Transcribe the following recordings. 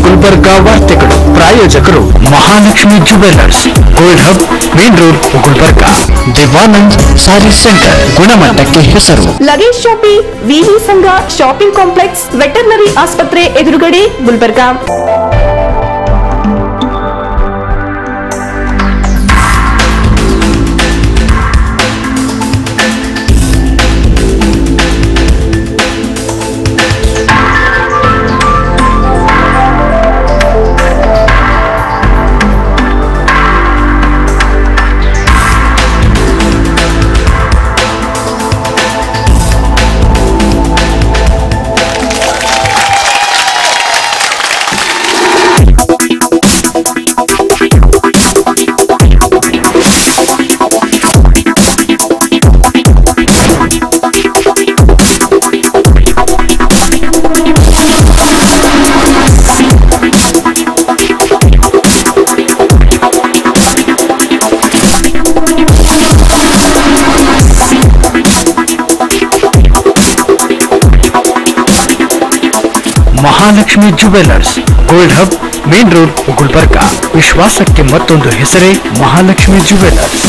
ಗುಲ್ಬರ್ಗಾ ವಾರ್ತೆಗಳು ಪ್ರಾಯೋಜಕರು Mahalakshmi jewellers gold hub main road Gulbarga Devanand sari centre ಗುಣಮಟ್ಟಕ್ಕೆ ಹೆಸರು ಲಗೇಜ್ ಶಾಪಿಂಗ್ ವಿವಿ ಸಂಘ ಶಾಪಿಂಗ್ ಕಾಂಪ್ಲೆಕ್ಸ್ ವೆಟರ್ನರಿ ಆಸ್ಪತ್ರೆ ಎದುರುಗಡೆ Gulbarga Mahalakshmi jewellers gold hub main road Gulbarga ವಿಶ್ವಾಸಕ್ಕೆ ಮತ್ತೊಂದು ಹೆಸರೇ ಮಹಾಲಕ್ಷ್ಮಿ ಜುವೆಲ್ಲರ್ಸ್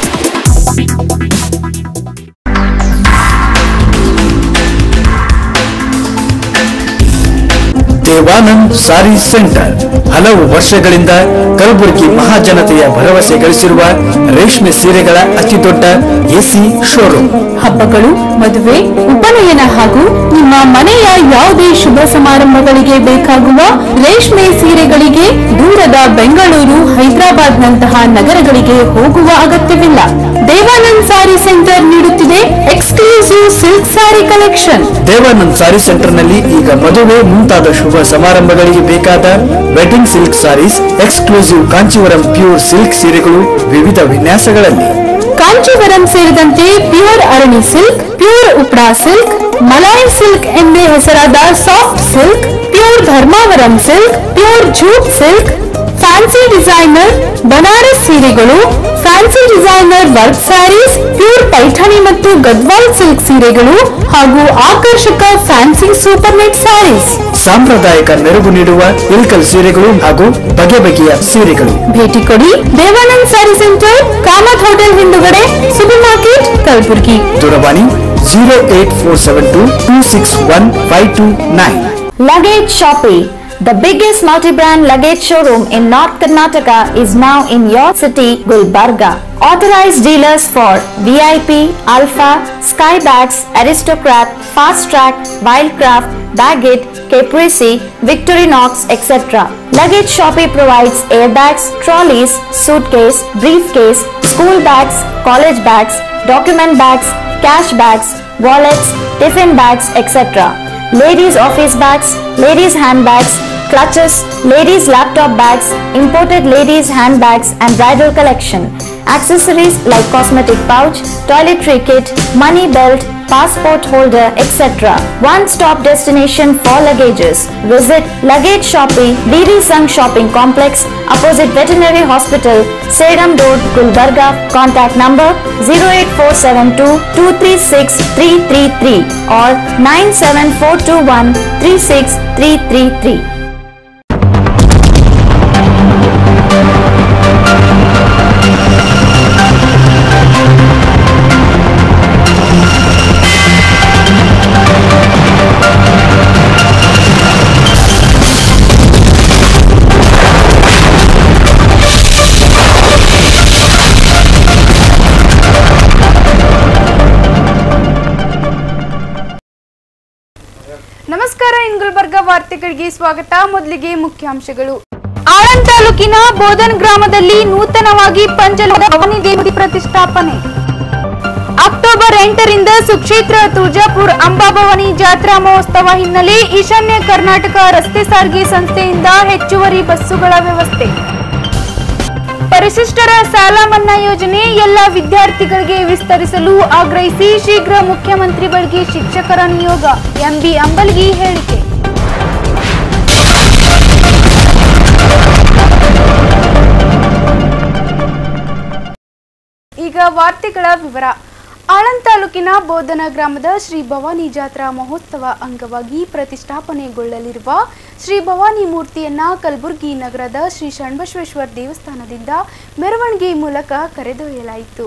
ದೇವಾನಂದ್ ಸಾರಿ ಸೆಂಟರ್ ಹಲವು ವರ್ಷಗಳಿಂದ ಕಲಬುರಗಿ ಮಹಾಜನತೆಯ ಭರವಸೆ ಗಳಿಸಿರುವ ರೇಷ್ಮೆ ಸೀರೆಗಳ ಅತಿದೊಡ್ಡ ಎಸಿ ಶೋರೂಮ್ ಹಬ್ಬಗಳು ಮದುವೆ ಉಪನಯನ ಹಾಗೂ ನಿಮ್ಮ ಮನೆಯ ಯಾವುದೇ ಶುಭ ಸಮಾರಂಭಗಳಿಗೆ ಬೇಕಾಗುವ ರೇಷ್ಮೆ ಸೀರೆಗಳಿಗೆ ದೂರದ ಬೆಂಗಳೂರು ಹೈದರಾಬಾದ್ ನಂತಹ ನಗರಗಳಿಗೆ ಹೋಗುವ ಅಗತ್ಯವಿಲ್ಲ ದೇವಾನಂದ್ ಸಾರಿ ಸೆಂಟರ್ ನೀಡುತ್ತಿದೆ exclusive silk sari collection Devanand sari centre ನಲ್ಲಿ ಈಗ ಮದುವೆ ಮುಂತಾದ ಶುಭ ಸಮಾರಂಭಗಳಿಗೆ ಬೇಕಾದ wedding silk saris exclusive Kanjeevaram pure silk ಸೀರೆಗಳು ವಿವಿಧ ವಿನ್ಯಾಸಗಳಲ್ಲಿ ಕಾಂಚೀವರಂ ಸೇರಿದಂತೆ ಪ್ಯೂರ್ ಅರಣಿ ಸಿಲ್ಕ್ ಪ್ಯೂರ್ ಉಪ್ರಾ ಸಿಲ್ಕ್ ಮಲಾಯ್ ಸಿಲ್ಕ್ ಎಂದೇ ಹೆಸರಾದ soft silk pure Dharmavaram silk pure jute silk fancy designer Banaras ಸೀರೆಗಳು fancy designer work saris pure Paithani ಮತ್ತು ಗದ್ವಾಲ್ ಸಿಲ್ಕ್ ಸೀರೆಗಳು ಹಾಗೂ ಆಕರ್ಷಕ ಫ್ಯಾನ್ಸಿ ಸೂಪರ್ ನೆಟ್ ಸ್ಯಾರೀಸ್ ಸಾಂಪ್ರದಾಯಿಕ ಮೆರುಗು ನೀಡುವ ಇಲ್ಕಲ್ ಸೀರೆಗಳು ಹಾಗೂ ಬಗೆ ಬಗೆಯ ಸೀರೆಗಳು ಭೇಟಿ ಕೊಡಿ ದೇವಾನಂದ್ ಸ್ಯಾರಿ ಸೆಂಟರ್ ಕಾಮತ್ ಹೋಟೆಲ್ ಹಿಂದುಗಡೆ ಸೂಪರ್ ಮಾರ್ಕೆಟ್ ಕಲಬುರಗಿ ದೂರವಾಣಿ zero eight four seven two two six one five two nine Luggage Shoppe, the biggest multi-brand luggage showroom in North Karnataka is now in your city, Gulbarga. Authorized dealers for VIP, Alpha, Skybags, Aristocrat, Fast Track, Wildcraft, Baggett, Caprese, Victorinox, etc. Luggage Shoppe provides airbags, trolleys, suitcase, briefcase, school bags, college bags, document bags, cash bags, wallets, tiffin bags, etc ladies office bags, ladies handbags, clutches, ladies laptop bags, imported ladies handbags and bridal collection. Accessories like cosmetic pouch, toiletry kit, money belt, passport holder, etc. One-stop destination for luggages. Visit Luggage Shopping, DD Sung Shopping Complex, opposite Veterinary Hospital, Sedam Road, Gulbarga. Contact number 08472 236 333 or 97421 36333. ನಮಸ್ಕಾರ ಇನ್ ಗುಲ್ಬರ್ಗ ವಾರ್ತೆಗಳಿಗೆ ಸ್ವಾಗತ ಮೊದಲಿಗೆ ಮುಖ್ಯಾಂಶಗಳು ಆಳಂದ್ ತಾಲೂಕಿನ ಬೋಧನ್ ಗ್ರಾಮದಲ್ಲಿ ನೂತನವಾಗಿ ಪಂಚಲೋಹ ಭವಾನಿ ದೇವಿ ಪ್ರತಿಷ್ಠಾಪನೆ October ಎಂಟರಿಂದ ಸುಕ್ಷೇತ್ರ ತುಳಜಾಪುರ್ ಅಂಬಾಭವಾನಿ ಜಾತ್ರಾ ಮಹೋತ್ಸವ ಹಿನ್ನೆಲೆ ಈಶಾನ್ಯ ಕರ್ನಾಟಕ ರಸ್ತೆ ಸಾರಿಗೆ ಸಂಸ್ಥೆಯಿಂದ ಹೆಚ್ಚುವರಿ ಬಸ್ಸುಗಳ ವ್ಯವಸ್ಥೆ ಪರಿಶಿಷ್ಟರ ಸಾಲ ಮನ್ನಾ ಯೋಜನೆ ಎಲ್ಲ ವಿದ್ಯಾರ್ಥಿಗಳಿಗೆ ವಿಸ್ತರಿಸಲು ಆಗ್ರಹಿಸಿ ಶೀಘ್ರ ಮುಖ್ಯಮಂತ್ರಿಗಳಿಗೆ ಶಿಕ್ಷಕರ ನಿಯೋಗ ಎಂಬಿ ಅಂಬಲ್ಗಿ ಹೇಳಿಕೆ ಈಗ ವಾರ್ತೆಗಳ ವಿವರ ಆಳಂದ್ ತಾಲೂಕಿನ ಬೋಧನ ಗ್ರಾಮದ ಶ್ರೀ ಭವಾನಿ ಜಾತ್ರಾ ಮಹೋತ್ಸವ ಅಂಗವಾಗಿ ಪ್ರತಿಷ್ಠಾಪನೆಗೊಳ್ಳಲಿರುವ ಶ್ರೀ ಭವಾನಿ ಮೂರ್ತಿಯನ್ನ ಕಲಬುರಗಿ ನಗರದ ಶ್ರೀ ಶರಣಬಸವೇಶ್ವರ ದೇವಸ್ಥಾನದಿಂದ ಮೆರವಣಿಗೆ ಮೂಲಕ ಕರೆದೊಯ್ಯಲಾಯಿತು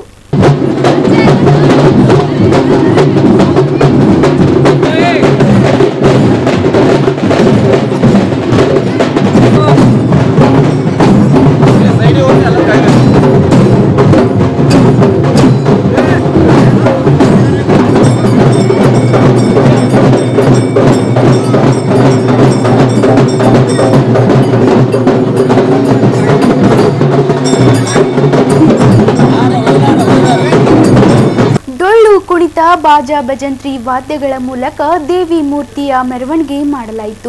ಡೊಳ್ಳು ಕುಣಿತ ಬಾಜಾ ಭಜಂತ್ರಿ ವಾದ್ಯಗಳ ಮೂಲಕ ದೇವಿ ಮೂರ್ತಿಯ ಮೆರವಣಿಗೆ ಮಾಡಲಾಯಿತು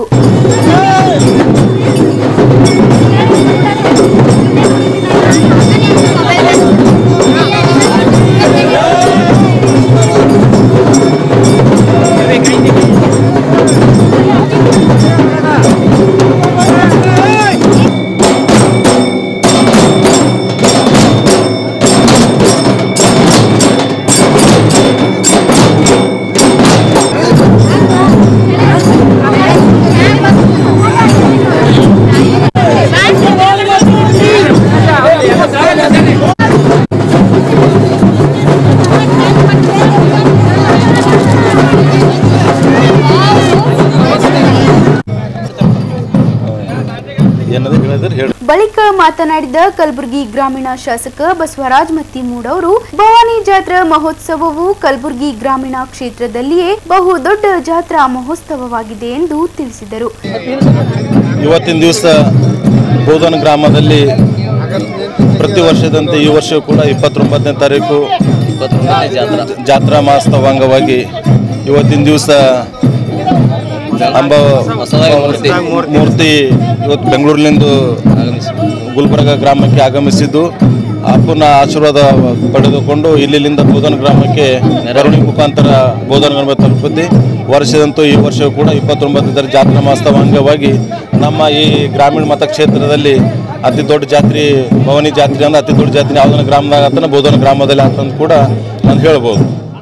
ಏನದು ಹೇಳಿದ್ರೆ ಹೇಳಿ ಬಳಿಕ ಮಾತನಾಡಿದ ಕಲಬುರಗಿ ಗ್ರಾಮೀಣ ಶಾಸಕ ಬಸವರಾಜ್ ಮತ್ತಿಮೂಡ್ ಅವರು ಭವಾನಿ ಜಾತ್ರಾ ಮಹೋತ್ಸವವು ಕಲಬುರಗಿ ಗ್ರಾಮೀಣ ಕ್ಷೇತ್ರದಲ್ಲಿಯೇ ಬಹು ದೊಡ್ಡ ಜಾತ್ರಾ ಮಹೋತ್ಸವವಾಗಿದೆ ಎಂದು ತಿಳಿಸಿದರು ಇವತ್ತಿನ ದಿವಸ ಬೋಧನ ಗ್ರಾಮದಲ್ಲಿ ಪ್ರತಿ ವರ್ಷದಂತೆ ಈ ವರ್ಷವೂ ಕೂಡ ಇಪ್ಪತ್ತೊಂಬತ್ತನೇ ತಾರೀಕು ಜಾತ್ರಾ ಜಾತ್ರಾ ಮಹೋತ್ಸವ ಅಂಗವಾಗಿ ಇವತ್ತಿನ ದಿವಸ ಅಂಬ ಮೂರ್ತಿ ಇವತ್ತು ಬೆಂಗಳೂರಿನಿಂದ ಗುಲ್ಬರ್ಗ ಗ್ರಾಮಕ್ಕೆ ಆಗಮಿಸಿದ್ದು ಅಪ್ಪನ ಆಶೀರ್ವಾದ ಪಡೆದುಕೊಂಡು ಇಲ್ಲಿಂದ ಬೋಧನ ಗ್ರಾಮಕ್ಕೆ ಮೆರವಣಿಗೆ ಮುಖಾಂತರ ಬೋಧನ ಗ್ರಾಮ ತಲುಪುತ್ತೆ ವರ್ಷದಂತೂ ಈ ವರ್ಷವೂ ಕೂಡ ಇಪ್ಪತ್ತೊಂಬತ್ತನೇ ಜಾತ್ರಾ ಮಹೋತ್ಸವ ಅಂಗವಾಗಿ ನಮ್ಮ ಈ ಗ್ರಾಮೀಣ ಮತಕ್ಷೇತ್ರದಲ್ಲಿ ಅತಿ ದೊಡ್ಡ ಜಾತ್ರೆ ಭವಾನಿ ಜಾತ್ರೆ ಅಂದ್ರೆ ಅತಿ ದೊಡ್ಡ ಜಾತ್ರೆ ಯಾವ್ದನ್ನ ಗ್ರಾಮದಾಗ ಆತನ ಬೋಧನ ಗ್ರಾಮದಲ್ಲಿ ಅಂತಂದು ಕೂಡ ನಾನು ಹೇಳ್ಬೋದು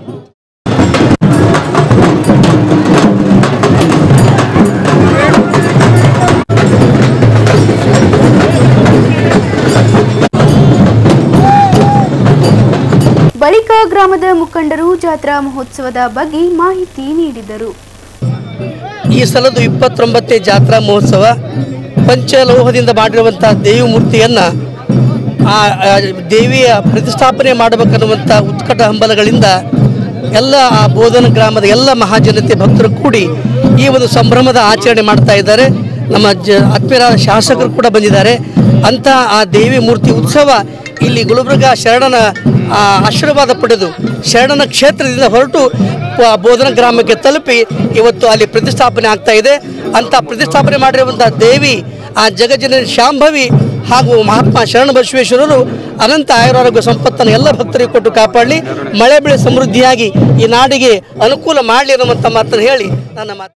ಬಳಿಕ ಗ್ರಾಮದ ಮುಖಂಡರು ಜಾತ್ರಾ ಮಹೋತ್ಸವದ ಬಗ್ಗೆ ಮಾಹಿತಿ ನೀಡಿದರು ಈ ಸಲದ ಇಪ್ಪತ್ತೊಂಬತ್ತನೇ ಜಾತ್ರಾ ಮಹೋತ್ಸವ ಪಂಚಲೋಹದಿಂದ ಮಾಡಿರುವಂಥ ದೇವಿ ಮೂರ್ತಿಯನ್ನು ಆ ಆ ದೇವಿಯ ಪ್ರತಿಷ್ಠಾಪನೆ ಮಾಡಬೇಕನ್ನುವಂಥ ಉತ್ಕಟ ಹಂಬಲಗಳಿಂದ ಎಲ್ಲ ಆ ಬೋಧನ ಗ್ರಾಮದ ಎಲ್ಲ ಮಹಾಜನತೆ ಭಕ್ತರು ಕೂಡಿ ಈ ಒಂದು ಸಂಭ್ರಮದ ಆಚರಣೆ ಮಾಡ್ತಾ ಇದ್ದಾರೆ ನಮ್ಮ ಜ ಆತ್ಮೀಯರಾದ ಶಾಸಕರು ಕೂಡ ಬಂದಿದ್ದಾರೆ ಅಂಥ ಆ ದೇವಿ ಮೂರ್ತಿ ಉತ್ಸವ ಇಲ್ಲಿ ಗುಲ್ಬರ್ಗ ಶರಣನ ಆ, ಆಶೀರ್ವಾದ ಪಡೆದು ಶರಣನ ಕ್ಷೇತ್ರದಿಂದ ಹೊರಟು ಪ- ಬೋಧನ ಗ್ರಾಮಕ್ಕೆ ತಲುಪಿ ಇವತ್ತು ಅಲ್ಲಿ ಪ್ರತಿಷ್ಠಾಪನೆ ಆಗ್ತಾ ಇದೆ ಅಂತ ಪ್ರತಿಷ್ಠಾಪನೆ ಮಾಡಿರುವಂಥ ದೇವಿ ಆ ಜಗಜ್ಜನನಿ ಶಾಂಭವಿ ಹಾಗೂ ಮಹಾತ್ಮ ಶರಣ ಬಸವೇಶ್ವರರು ಅನಂತ ಆಯುರಾರೋಗ್ಯ ಸಂಪತ್ತನ್ನು ಎಲ್ಲ ಭಕ್ತರಿಗೆ ಕೊಟ್ಟು ಕಾಪಾಡಲಿ ಮಳೆ ಬೆಳೆ ಸಮೃದ್ಧಿಯಾಗಿ ಈ ನಾಡಿಗೆ ಅನುಕೂಲ ಮಾಡಲಿ ಅನ್ನುವಂಥ ಮಾತನ್ನು ಹೇಳಿ ನನ್ನ ಮಾತು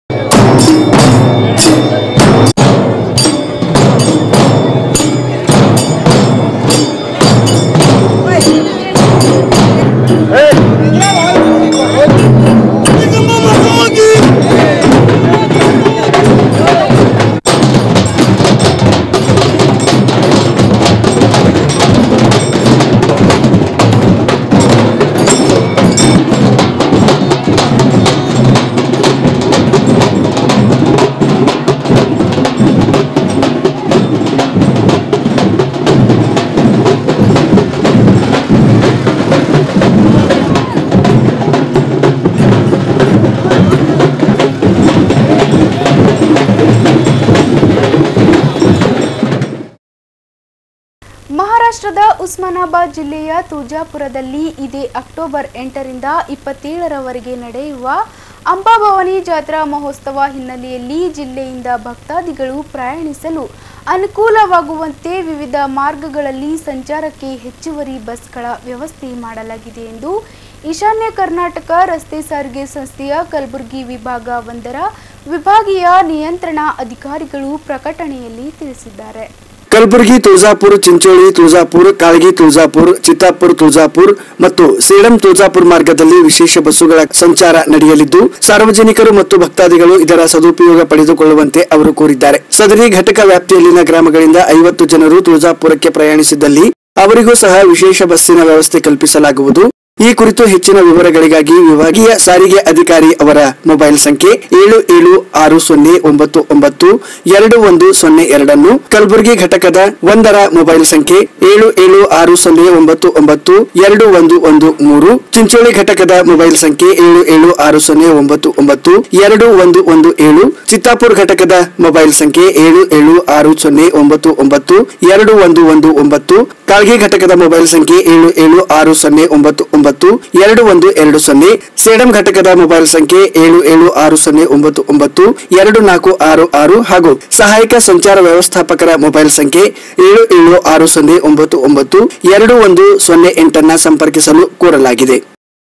ಮಹಾರಾಷ್ಟ್ರದ ಉಸ್ಮಾನಾಬಾದ್ ಜಿಲ್ಲೆಯ ತುಳಜಾಪುರದಲ್ಲಿ ಇದೇ ಅಕ್ಟೋಬರ್ ಎಂಟರಿಂದ ಇಪ್ಪತ್ತೇಳರವರೆಗೆ ನಡೆಯುವ ಅಂಬಾಭವಾನಿ ಜಾತ್ರಾ ಮಹೋತ್ಸವ ಹಿನ್ನೆಲೆಯಲ್ಲಿ ಜಿಲ್ಲೆಯಿಂದ ಭಕ್ತಾದಿಗಳು ಪ್ರಯಾಣಿಸಲು ಅನುಕೂಲವಾಗುವಂತೆ ವಿವಿಧ ಮಾರ್ಗಗಳಲ್ಲಿ ಸಂಚಾರಕ್ಕೆ ಹೆಚ್ಚುವರಿ ಬಸ್ಗಳ ವ್ಯವಸ್ಥೆ ಮಾಡಲಾಗಿದೆ ಎಂದು ಈಶಾನ್ಯ ಕರ್ನಾಟಕ ರಸ್ತೆ ಸಾರಿಗೆ ಸಂಸ್ಥೆಯ ಕಲಬುರಗಿ ವಿಭಾಗ ಒಂದರ ವಿಭಾಗೀಯ ನಿಯಂತ್ರಣ ಅಧಿಕಾರಿಗಳು ಪ್ರಕಟಣೆಯಲ್ಲಿ ತಿಳಿಸಿದ್ದಾರೆ ಕಲಬುರಗಿ ತುಳಜಾಪುರ ಚಿಂಚೋಳಿ ತುಳಜಾಪುರ ಕಾಳಗಿ ತುಳಜಾಪುರ ಚಿತ್ತಾಪುರ ತುಳಜಾಪುರ ಮತ್ತು ಸೇಡಂ ತುಳಜಾಪುರ ಮಾರ್ಗದಲ್ಲಿ ವಿಶೇಷ ಬಸ್ಸುಗಳ ಸಂಚಾರ ನಡೆಯಲಿದ್ದು ಸಾರ್ವಜನಿಕರು ಮತ್ತು ಭಕ್ತಾದಿಗಳು ಇದರ ಸದುಪಯೋಗ ಪಡೆದುಕೊಳ್ಳುವಂತೆ ಅವರು ಕೋರಿದ್ದಾರೆ ಸದರಿ ಘಟಕ ವ್ಯಾಪ್ತಿಯಲ್ಲಿನ ಗ್ರಾಮಗಳಿಂದ ಐವತ್ತು ಜನರು ತುಳಜಾಪುರಕ್ಕೆ ಪ್ರಯಾಣಿಸಿದ್ದಲ್ಲಿ ಅವರಿಗೂ ಸಹ ವಿಶೇಷ ಬಸ್ಸಿನ ವ್ಯವಸ್ಥೆ ಕಲ್ಪಿಸಲಾಗುವುದು ಈ ಕುರಿತು ಹೆಚ್ಚಿನ ವಿವರಗಳಿಗಾಗಿ ವಿಭಾಗೀಯ ಸಾರಿಗೆ ಅಧಿಕಾರಿ ಅವರ ಮೊಬೈಲ್ ಸಂಖ್ಯೆ ಏಳು ಏಳು ಆರು ಸೊನ್ನೆ ಒಂಬತ್ತು ಒಂಬತ್ತು ಎರಡು ಒಂದು ಸೊನ್ನೆ ಎರಡನ್ನು ಕಲಬುರಗಿ ಘಟಕದ ಒಂದರ ಮೊಬೈಲ್ ಸಂಖ್ಯೆ ಏಳು ಏಳು ಆರು ಸೊನ್ನೆ ಒಂಬತ್ತು ಒಂಬತ್ತು ಎರಡು ಒಂದು ಒಂದು ಮೂರು ಚಿಂಚೋಳಿ ಘಟಕದ ಮೊಬೈಲ್ ಸಂಖ್ಯೆ ಏಳು ಏಳು ಆರು ಸೊನ್ನೆ ಒಂಬತ್ತು ಒಂಬತ್ತು ಎರಡು ಒಂದು ಒಂದು ಏಳು ಚಿತ್ತಾಪುರ ಘಟಕದ ಮೊಬೈಲ್ ಸಂಖ್ಯೆ ಏಳು ಏಳು ಆರು ಸೊನ್ನೆ ಒಂಬತ್ತು ಒಂಬತ್ತು ಎರಡು ಒಂದು ಒಂದು ಒಂಬತ್ತು ಕಾಳ್ಗಿ ಘಟಕದ ಮೊಬೈಲ್ ಸಂಖ್ಯೆ ಏಳು ಏಳು ಆರು ಸೊನ್ನೆ ಒಂಬತ್ತು ಒಂಬತ್ತು ಎರಡು ಒಂದು ಎರಡು ಸೊನ್ನೆ ಸೇಡಂ ಘಟಕದ ಮೊಬೈಲ್ ಸಂಖ್ಯೆ ಏಳು ಏಳು ಆರು ಸೊನ್ನೆ ಒಂಬತ್ತು ಒಂಬತ್ತು ಎರಡು ನಾಲ್ಕು ಆರು ಆರು ಹಾಗೂ ಸಹಾಯಕ ಸಂಚಾರ ವ್ಯವಸ್ಥಾಪಕರ ಮೊಬೈಲ್ ಸಂಖ್ಯೆ ಏಳು ಏಳು ಆರು ಸೊನ್ನೆ ಒಂಬತ್ತು ಒಂಬತ್ತು ಎರಡು ಒಂದು ಸೊನ್ನೆ ಎಂಟನ್ನ ಸಂಪರ್ಕಿಸಲು ಕೋರಲಾಗಿದೆ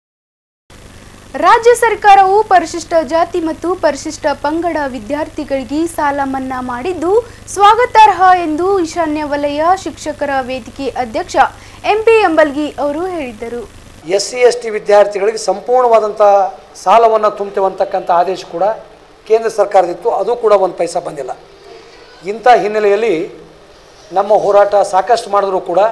ರಾಜ್ಯ ಸರ್ಕಾರವು ಪರಿಶಿಷ್ಟ ಜಾತಿ ಮತ್ತು ಪರಿಶಿಷ್ಟ ಪಂಗಡ ವಿದ್ಯಾರ್ಥಿಗಳಿಗೆ ಸಾಲ ಮನ್ನಾ ಮಾಡಿದ್ದು ಸ್ವಾಗತಾರ್ಹ ಎಂದು ಈಶಾನ್ಯ ವಲಯ ಶಿಕ್ಷಕರ ವೇದಿಕೆ ಅಧ್ಯಕ್ಷ ಎಂಪಿ ಎಂಬಲ್ಗಿ ಅವರು ಹೇಳಿದರು ಎಸ್ ಸಿ ಎಸ್ ಟಿ ವಿದ್ಯಾರ್ಥಿಗಳಿಗೆ ಸಂಪೂರ್ಣವಾದಂಥ ಸಾಲವನ್ನು ತುಂಬ್ತೇವೆ ಅಂತಕ್ಕಂಥ ಆದೇಶ ಕೂಡ ಕೇಂದ್ರ ಸರ್ಕಾರದಿತ್ತು ಅದು ಕೂಡ ಒಂದು ಪೈಸಾ ಬಂದಿಲ್ಲ ಇಂಥ ಹಿನ್ನೆಲೆಯಲ್ಲಿ ನಮ್ಮ ಹೋರಾಟ ಸಾಕಷ್ಟು ಮಾಡಿದ್ರೂ ಕೂಡ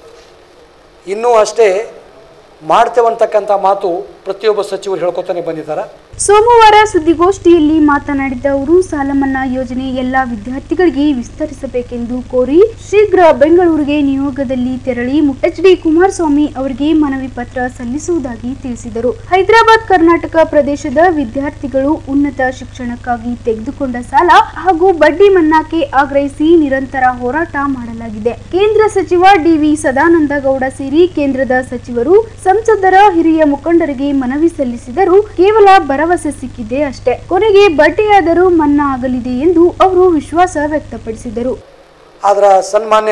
ಇನ್ನೂ ಅಷ್ಟೇ ಮಾಡ್ತೇವೆ ಅಂತಕ್ಕಂಥ ಮಾತು ಪ್ರತಿಯೊಬ್ಬ ಸಚಿವರು ಹೇಳ್ಕೊತಾನೆ ಬಂದಿದ್ದಾರೆ ಸೋಮವಾರ ಸುದ್ದಿಗೋಷ್ಠಿಯಲ್ಲಿ ಮಾತನಾಡಿದ ಅವರು ಸಾಲ ಮನ್ನಾ ಯೋಜನೆ ಎಲ್ಲಾ ವಿದ್ಯಾರ್ಥಿಗಳಿಗೆ ವಿಸ್ತರಿಸಬೇಕೆಂದು ಕೋರಿ ಶೀಘ್ರ ಬೆಂಗಳೂರಿಗೆ ನಿಯೋಗದಲ್ಲಿ ತೆರಳಿ ಎಚ್ ಡಿ ಕುಮಾರಸ್ವಾಮಿ ಅವರಿಗೆ ಮನವಿ ಪತ್ರ ಸಲ್ಲಿಸುವುದಾಗಿ ತಿಳಿಸಿದರು ಹೈದರಾಬಾದ್ ಕರ್ನಾಟಕ ಪ್ರದೇಶದ ವಿದ್ಯಾರ್ಥಿಗಳು ಉನ್ನತ ಶಿಕ್ಷಣಕ್ಕಾಗಿ ತೆಗೆದುಕೊಂಡ ಸಾಲ ಹಾಗೂ ಬಡ್ಡಿ ಮನ್ನಾಕ್ಕೆ ಆಗ್ರಹಿಸಿ ನಿರಂತರ ಹೋರಾಟ ಮಾಡಲಾಗಿದೆ ಕೇಂದ್ರ ಸಚಿವ ಡಿವಿ ಸದಾನಂದ ಗೌಡ ಸೇರಿ ಕೇಂದ್ರದ ಸಚಿವರು ಸಂಸದರ ಹಿರಿಯ ಮುಖಂಡರಿಗೆ ಮನವಿ ಸಲ್ಲಿಸಿದರು ಕೇವಲ ಭರವಸೆ ಸಿಕ್ಕಿದೆ ಅಷ್ಟೇ ಕೊನೆಗೆ ಬಡ್ಡಿಯಾದರೂ ಮನ್ನಾ ಆಗಲಿದೆ ಎಂದು ಅವರು ವಿಶ್ವಾಸ ವ್ಯಕ್ತಪಡಿಸಿದರು ಆದ್ರೆ ಸನ್ಮಾನ್ಯ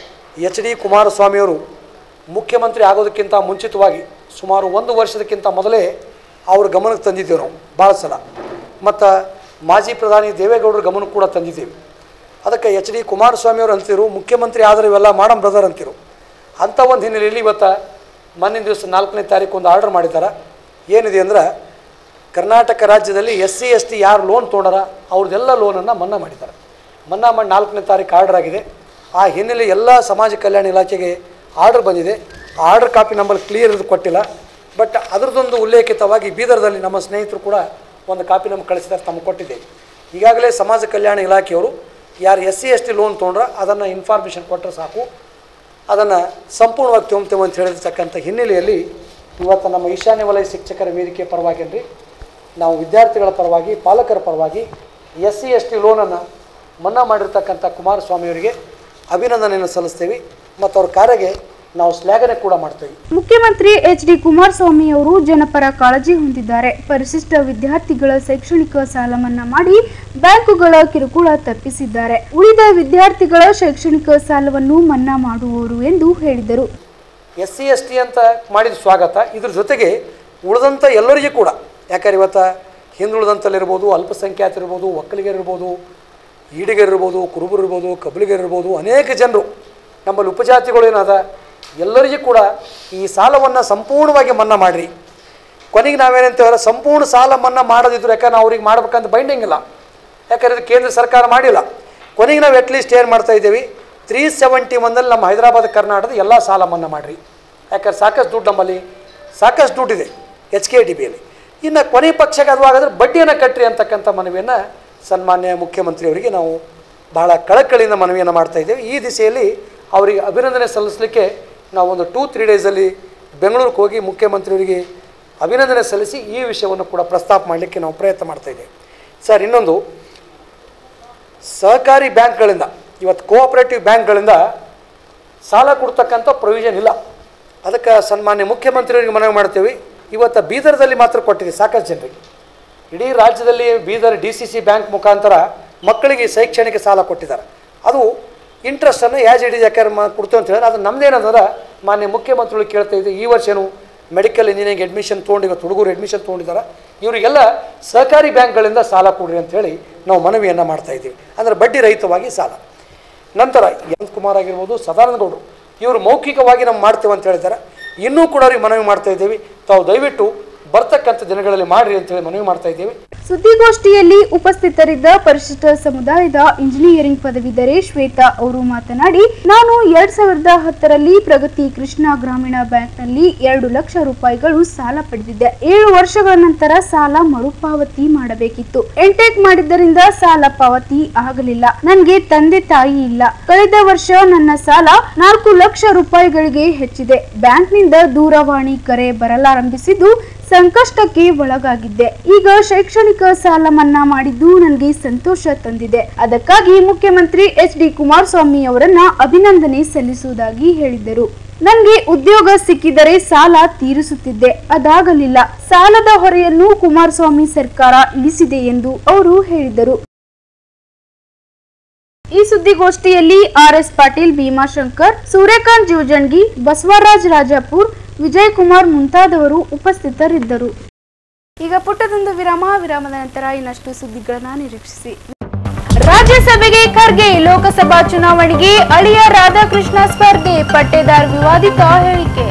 ಎಚ್ ಡಿ ಕುಮಾರಸ್ವಾಮಿಯವರು ಮುಖ್ಯಮಂತ್ರಿ ಆಗೋದಕ್ಕಿಂತ ಮುಂಚಿತವಾಗಿ ಸುಮಾರು ಒಂದು ವರ್ಷದಕ್ಕಿಂತ ಮೊದಲೇ ಅವ್ರ ಗಮನಕ್ಕೆ ತಂದಿದ್ದೇವೆ ನಾವು ಭಾಳ ಸಲ ಮತ್ತು ಮಾಜಿ ಪ್ರಧಾನಿ ದೇವೇಗೌಡರ ಗಮನಕ್ಕೆ ಕೂಡ ತಂದಿದ್ದೇವೆ ಅದಕ್ಕೆ ಎಚ್ ಡಿ ಕುಮಾರಸ್ವಾಮಿಯವರು ಅಂತಿರು ಮುಖ್ಯಮಂತ್ರಿ ಆದರೆ ಇವೆಲ್ಲ ಮಾಡಮ್ ಬ್ರದರ್ ಅಂತಿರು ಅಂಥ ಒಂದು ಹಿನ್ನೆಲೆಯಲ್ಲಿ ಇವತ್ತು ಮೊನ್ನೆ ದಿವಸ ನಾಲ್ಕನೇ ತಾರೀಕು ಒಂದು ಆರ್ಡರ್ ಮಾಡಿದ್ದಾರೆ ಏನಿದೆ ಅಂದ್ರೆ ಕರ್ನಾಟಕ ರಾಜ್ಯದಲ್ಲಿ ಎಸ್ ಸಿ ಎಸ್ ಟಿ ಯಾರು ಲೋನ್ ತೊಗೊಂಡಾರ ಅವ್ರದ್ದೆಲ್ಲ ಲೋನನ್ನು ಮನ್ನಾ ಮಾಡಿದ್ದಾರೆ ಮನ್ನಾ ಮಾಡಿ ನಾಲ್ಕನೇ ತಾರೀಕು ಆರ್ಡರ್ ಆಗಿದೆ ಆ ಹಿನ್ನೆಲೆ ಎಲ್ಲ ಸಮಾಜ ಕಲ್ಯಾಣ ಇಲಾಖೆಗೆ ಆರ್ಡರ್ ಬಂದಿದೆ ಆ ಆರ್ಡರ್ ಕಾಪಿ ನಮ್ಮಲ್ಲಿ ಕ್ಲಿಯರ್ ಇದು ಕೊಟ್ಟಿಲ್ಲ ಬಟ್ ಅದರದೊಂದು ಉಲ್ಲೇಖಿತವಾಗಿ ಬೀದರ್ದಲ್ಲಿ ನಮ್ಮ ಸ್ನೇಹಿತರು ಕೂಡ ಒಂದು ಕಾಪಿ ನಮ್ಗೆ ಕಳಿಸಿದ್ದಾರೆ ತಮಗೆ ಕೊಟ್ಟಿದ್ದೇವೆ ಈಗಾಗಲೇ ಸಮಾಜ ಕಲ್ಯಾಣ ಇಲಾಖೆಯವರು ಯಾರು S C S T loan ತೊಗೊಂಡ್ರೆ ಅದನ್ನು ಇನ್ಫಾರ್ಮೇಷನ್ ಕೊಟ್ಟರೆ ಸಾಕು ಅದನ್ನು ಸಂಪೂರ್ಣವಾಗಿ ತೊಗೊಂತೇವೆ ಅಂತ ಹೇಳಿರ್ತಕ್ಕಂಥ ಹಿನ್ನೆಲೆಯಲ್ಲಿ ಇವತ್ತು ನಮ್ಮ ಈಶಾನ್ಯ ವಲಯ ಶಿಕ್ಷಕರ ವೇದಿಕೆ ಪರವಾಗಿ ನಾವು ವಿದ್ಯಾರ್ಥಿಗಳ ಪರವಾಗಿ ಪಾಲಕರ ಪರವಾಗಿ ಎಸ್ ಸಿ ಎಸ್ ಟಿ ಲೋನನ್ನು ಮನ್ನಾ ಮಾಡಿರ್ತಕ್ಕಂಥ ಕುಮಾರಸ್ವಾಮಿಯವರಿಗೆ ಅಭಿನಂದನೆಯನ್ನು ಸಲ್ಲಿಸ್ತೇವೆ ಮತ್ತು ಅವ್ರ ಕಾರ್ಯಗೆ ನಾವು ಶ್ಲಾಘನೆ ಕೂಡ ಮಾಡ್ತೇವೆ ಮುಖ್ಯಮಂತ್ರಿ ಎಚ್ ಡಿ ಕುಮಾರಸ್ವಾಮಿ ಅವರು ಜನಪರ ಕಾಳಜಿ ಹೊಂದಿದ್ದಾರೆ ಪರಿಶಿಷ್ಟ ವಿದ್ಯಾರ್ಥಿಗಳ ಶೈಕ್ಷಣಿಕ ಸಾಲ ಮನ್ನಾ ಮಾಡಿ ಬ್ಯಾಂಕುಗಳ ಕಿರುಕುಳ ತಪ್ಪಿಸಿದ್ದಾರೆ ಉಳಿದ ವಿದ್ಯಾರ್ಥಿಗಳ ಶೈಕ್ಷಣಿಕ ಸಾಲವನ್ನು ಮನ್ನಾ ಮಾಡುವವರು ಎಂದು ಹೇಳಿದರು ಎಸ್ ಸಿ ಎಸ್ ಟಿ ಅಂತ ಮಾಡಿದ ಸ್ವಾಗತ ಇದ್ರ ಜೊತೆಗೆ ಉಳಿದಂಥ ಎಲ್ಲರಿಗೂ ಕೂಡ ಯಾಕಂದ್ರೆ ಇವತ್ತು ಹಿಂದುಳಿದಂಥಲ್ಲಿರ್ಬೋದು ಅಲ್ಪಸಂಖ್ಯಾತರಿರ್ಬೋದು ಒಕ್ಕಲಿಗರಿರ್ಬೋದು ಈಡಿಗರಿರ್ಬೋದು ಕುರುಬರಿರ್ಬೋದು ಕಬ್ಬಲಿಗರಿರ್ಬೋದು ಅನೇಕ ಜನರು ನಮ್ಮಲ್ಲಿ ಉಪಜಾತಿಗಳು ಏನದ ಎಲ್ಲರಿಗೂ ಕೂಡ ಈ ಸಾಲವನ್ನು ಸಂಪೂರ್ಣವಾಗಿ ಮನ್ನಾ ಮಾಡಿರಿ ಕೊನೆಗೆ ನಾವೇನಂತೇವಲ್ಲ ಸಂಪೂರ್ಣ ಸಾಲ ಮನ್ನಾ ಮಾಡೋದಿದ್ರು ಯಾಕಂದ್ರೆ ನಾವು ಅವ್ರಿಗೆ ಮಾಡ್ಬೇಕಂತ ಬೈಂಡಿಂಗ್ ಇಲ್ಲ ಯಾಕಂದ್ರೆ ಇದು ಕೇಂದ್ರ ಸರ್ಕಾರ ಮಾಡಿಲ್ಲ ಕೊನೆಗೆ ನಾವು ಅಟ್ಲೀಸ್ಟ್ ಏನು ಮಾಡ್ತಾ ಇದ್ದೀವಿ ತ್ರೀ ಸೆವೆಂಟಿ ಒಂದಲ್ಲಿ ನಮ್ಮ ಹೈದರಾಬಾದ್ ಕರ್ನಾಟಕದ ಎಲ್ಲ ಸಾಲ ಮನ್ನಾ ಮಾಡಿರಿ ಯಾಕಂದ್ರೆ ಸಾಕಷ್ಟು ದುಡ್ಡು ನಮ್ಮಲ್ಲಿ ಸಾಕಷ್ಟು ದುಡ್ಡಿದೆ ಎಚ್ ಕೆ ಡಿ ಬಿಯಲ್ಲಿ ಇನ್ನು ಕೊನೆ ಪಕ್ಷಕ್ಕೆ ಅದು ಹಾಗಾದ್ರೆ ಬಡ್ಡಿಯನ್ನು ಕಟ್ಟಿರಿ ಅಂತಕ್ಕಂಥ ಮನವಿಯನ್ನು ಸನ್ಮಾನ್ಯ ಮುಖ್ಯಮಂತ್ರಿಯವರಿಗೆ ನಾವು ಬಹಳ ಕಳಕಳಿಯಿಂದ ಮನವಿಯನ್ನು ಮಾಡ್ತಾ ಇದ್ದೇವೆ ಈ ದಿಸೆಯಲ್ಲಿ ಅವರಿಗೆ ಅಭಿನಂದನೆ ಸಲ್ಲಿಸಲಿಕ್ಕೆ ನಾವು ಒಂದು ಟೂ ತ್ರೀ ಡೇಸಲ್ಲಿ ಬೆಂಗಳೂರಿಗೆ ಹೋಗಿ ಮುಖ್ಯಮಂತ್ರಿಯವರಿಗೆ ಅಭಿನಂದನೆ ಸಲ್ಲಿಸಿ ಈ ವಿಷಯವನ್ನು ಕೂಡ ಪ್ರಸ್ತಾಪ ಮಾಡಲಿಕ್ಕೆ ನಾವು ಪ್ರಯತ್ನ ಮಾಡ್ತಾ ಇದ್ದೇವೆ ಸರ್ ಇನ್ನೊಂದು ಸಹಕಾರಿ ಬ್ಯಾಂಕ್ಗಳಿಂದ ಇವತ್ತು ಕೋಆಪರೇಟಿವ್ ಬ್ಯಾಂಕ್ಗಳಿಂದ ಸಾಲ ಕೊಡ್ತಕ್ಕಂಥ ಪ್ರೊವಿಷನ್ ಇಲ್ಲ ಅದಕ್ಕೆ ಸನ್ಮಾನ್ಯ ಮುಖ್ಯಮಂತ್ರಿಯವರಿಗೆ ಮನವಿ ಮಾಡ್ತೇವೆ ಇವತ್ತು ಬೀದರ್ದಲ್ಲಿ ಮಾತ್ರ ಕೊಟ್ಟಿದೆ ಸಾಕಷ್ಟು ಜನರಿಗೆ ಇಡೀ ರಾಜ್ಯದಲ್ಲಿ Bidar D C C bank ಮುಖಾಂತರ ಮಕ್ಕಳಿಗೆ ಶೈಕ್ಷಣಿಕ ಸಾಲ ಕೊಟ್ಟಿದ್ದಾರೆ ಅದು ಇಂಟ್ರೆಸ್ಟನ್ನು ಯಾಜ್ ಇಡೀ ಯಾಕಂದ್ರೆ ಮಾ ಕೊಡ್ತೇವೆ ಅಂತ ಹೇಳಿದ್ರೆ ಅದು ನಮ್ದೇನಂದ್ರೆ ಮಾನ್ಯ ಮುಖ್ಯಮಂತ್ರಿಗಳು ಕೇಳ್ತಾ ಇದ್ದೀವಿ ಈ ವರ್ಷ ಏನು ಮೆಡಿಕಲ್ ಇಂಜಿನಿಯರಿಂಗ್ ಅಡ್ಮಿಷನ್ ತೊಗೊಂಡು ಇವತ್ತು ಹುಡುಗರು ಅಡ್ಮಿಷನ್ ತೊಗೊಂಡಿದ್ದಾರೆ ಇವರಿಗೆಲ್ಲ ಸಹಕಾರಿ ಬ್ಯಾಂಕ್ಗಳಿಂದ ಸಾಲ ಕೊಡ್ರಿ ಅಂತ ಹೇಳಿ ನಾವು ಮನವಿಯನ್ನು ಮಾಡ್ತಾ ಇದ್ದೀವಿ ಅಂದರೆ ಬಡ್ಡಿ ರಹಿತವಾಗಿ ಸಾಲ ನಂತರ ಯಂತ್ ಕುಮಾರ್ ಆಗಿರ್ಬೋದು ಸದಾನಂದ ಗೌಡರು ಇವರು ಮೌಖಿಕವಾಗಿ ನಾವು ಮಾಡ್ತೇವೆ ಅಂತ ಹೇಳಿದ್ದಾರೆ ಇನ್ನೂ ಕೂಡ ಅವ್ರಿಗೆ ಮನವಿ ಮಾಡ್ತಾ ಇದ್ದೀವಿ ತಾವು ದಯವಿಟ್ಟು ಬರ್ತಕ್ಕಂಥ ದಿನಗಳಲ್ಲಿ ಮಾಡಿರಿ ಅಂತೇಳಿ ಮನವಿ ಮಾಡ್ತಾ ಇದ್ದೀವಿ ಸುದ್ದಿಗೋಷ್ಠಿಯಲ್ಲಿ ಉಪಸ್ಥಿತರಿದ್ದ ಪರಿಶಿಷ್ಟ ಸಮುದಾಯದ ಇಂಜಿನಿಯರಿಂಗ್ ಪದವೀಧರೆ ಶ್ವೇತಾ ಅವರು ಮಾತನಾಡಿ ನಾನು ಎರಡ್ ಸಾವಿರದ ಹತ್ತರಲ್ಲಿ ಪ್ರಗತಿ ಕೃಷ್ಣ ಗ್ರಾಮೀಣ ಬ್ಯಾಂಕ್ನಲ್ಲಿ ಎರಡು ಲಕ್ಷ ರೂಪಾಯಿಗಳು ಸಾಲ ಪಡೆದಿದ್ದೆ ಏಳು ವರ್ಷಗಳ ನಂತರ ಸಾಲ ಮರುಪಾವತಿ ಮಾಡಬೇಕಿತ್ತು ಎಂಟೆಕ್ ಮಾಡಿದ್ದರಿಂದ ಸಾಲ ಪಾವತಿ ಆಗಲಿಲ್ಲ ನನಗೆ ತಂದೆ ತಾಯಿ ಇಲ್ಲ ಕಳೆದ ವರ್ಷ ನನ್ನ ಸಾಲ ನಾಲ್ಕು ಲಕ್ಷ ರೂಪಾಯಿಗಳಿಗೆ ಹೆಚ್ಚಿದೆ ಬ್ಯಾಂಕ್ನಿಂದ ದೂರವಾಣಿ ಕರೆ ಬರಲಾರಂಭಿಸಿದ್ದು ಸಂಕಷ್ಟಕ್ಕೆ ಒಳಗಾಗಿದ್ದೆ ಈಗ ಶೈಕ್ಷಣಿಕ ಸಾಲ ಮನ್ನಾ ಮಾಡಿದ್ದು ನನಗೆ ಸಂತೋಷ ತಂದಿದೆ ಅದಕ್ಕಾಗಿ ಮುಖ್ಯಮಂತ್ರಿ ಎಚ್ ಡಿ ಕುಮಾರಸ್ವಾಮಿ ಅವರನ್ನ ಅಭಿನಂದನೆ ಸಲ್ಲಿಸುವುದಾಗಿ ಹೇಳಿದರು ನನಗೆ ಉದ್ಯೋಗ ಸಿಕ್ಕಿದರೆ ಸಾಲ ತೀರಿಸುತ್ತಿದ್ದೆ ಅದಾಗಲಿಲ್ಲ ಸಾಲದ ಹೊರೆಯನ್ನು ಕುಮಾರಸ್ವಾಮಿ ಸರ್ಕಾರ ಇಳಿಸಿದೆ ಎಂದು ಅವರು ಹೇಳಿದರು ಈ ಸುದ್ದಿಗೋಷ್ಠಿಯಲ್ಲಿ ಆರ್ ಎಸ್ ಪಾಟೀಲ್ ಭೀಮಾಶಂಕರ್ ಸೂರ್ಯಕಾಂತ್ ಜೀವಜಂಗಿ ಬಸವರಾಜ್ ರಾಜಾಪುರ್ ವಿಜಯ್ ಕುಮಾರ್ ಮುಂತಾದವರು ಉಪಸ್ಥಿತರಿದ್ದರು ಈಗ ಪುಟ್ಟದೊಂದು ವಿರಾಮ ವಿರಾಮದ ನಂತರ ಇನ್ನಷ್ಟು ಸುದ್ದಿಗಳನ್ನ ನಿರೀಕ್ಷಿಸಿ ರಾಜ್ಯಸಭೆಗೆ ಖರ್ಗೆ ಲೋಕಸಭಾ ಚುನಾವಣೆಗೆ ಅಳಿಯ ರಾಧಾಕೃಷ್ಣ ಸ್ಪರ್ಧೆ ಪಟ್ಟೇದಾರ್ ವಿವಾದಿತ ಹೇಳಿಕೆ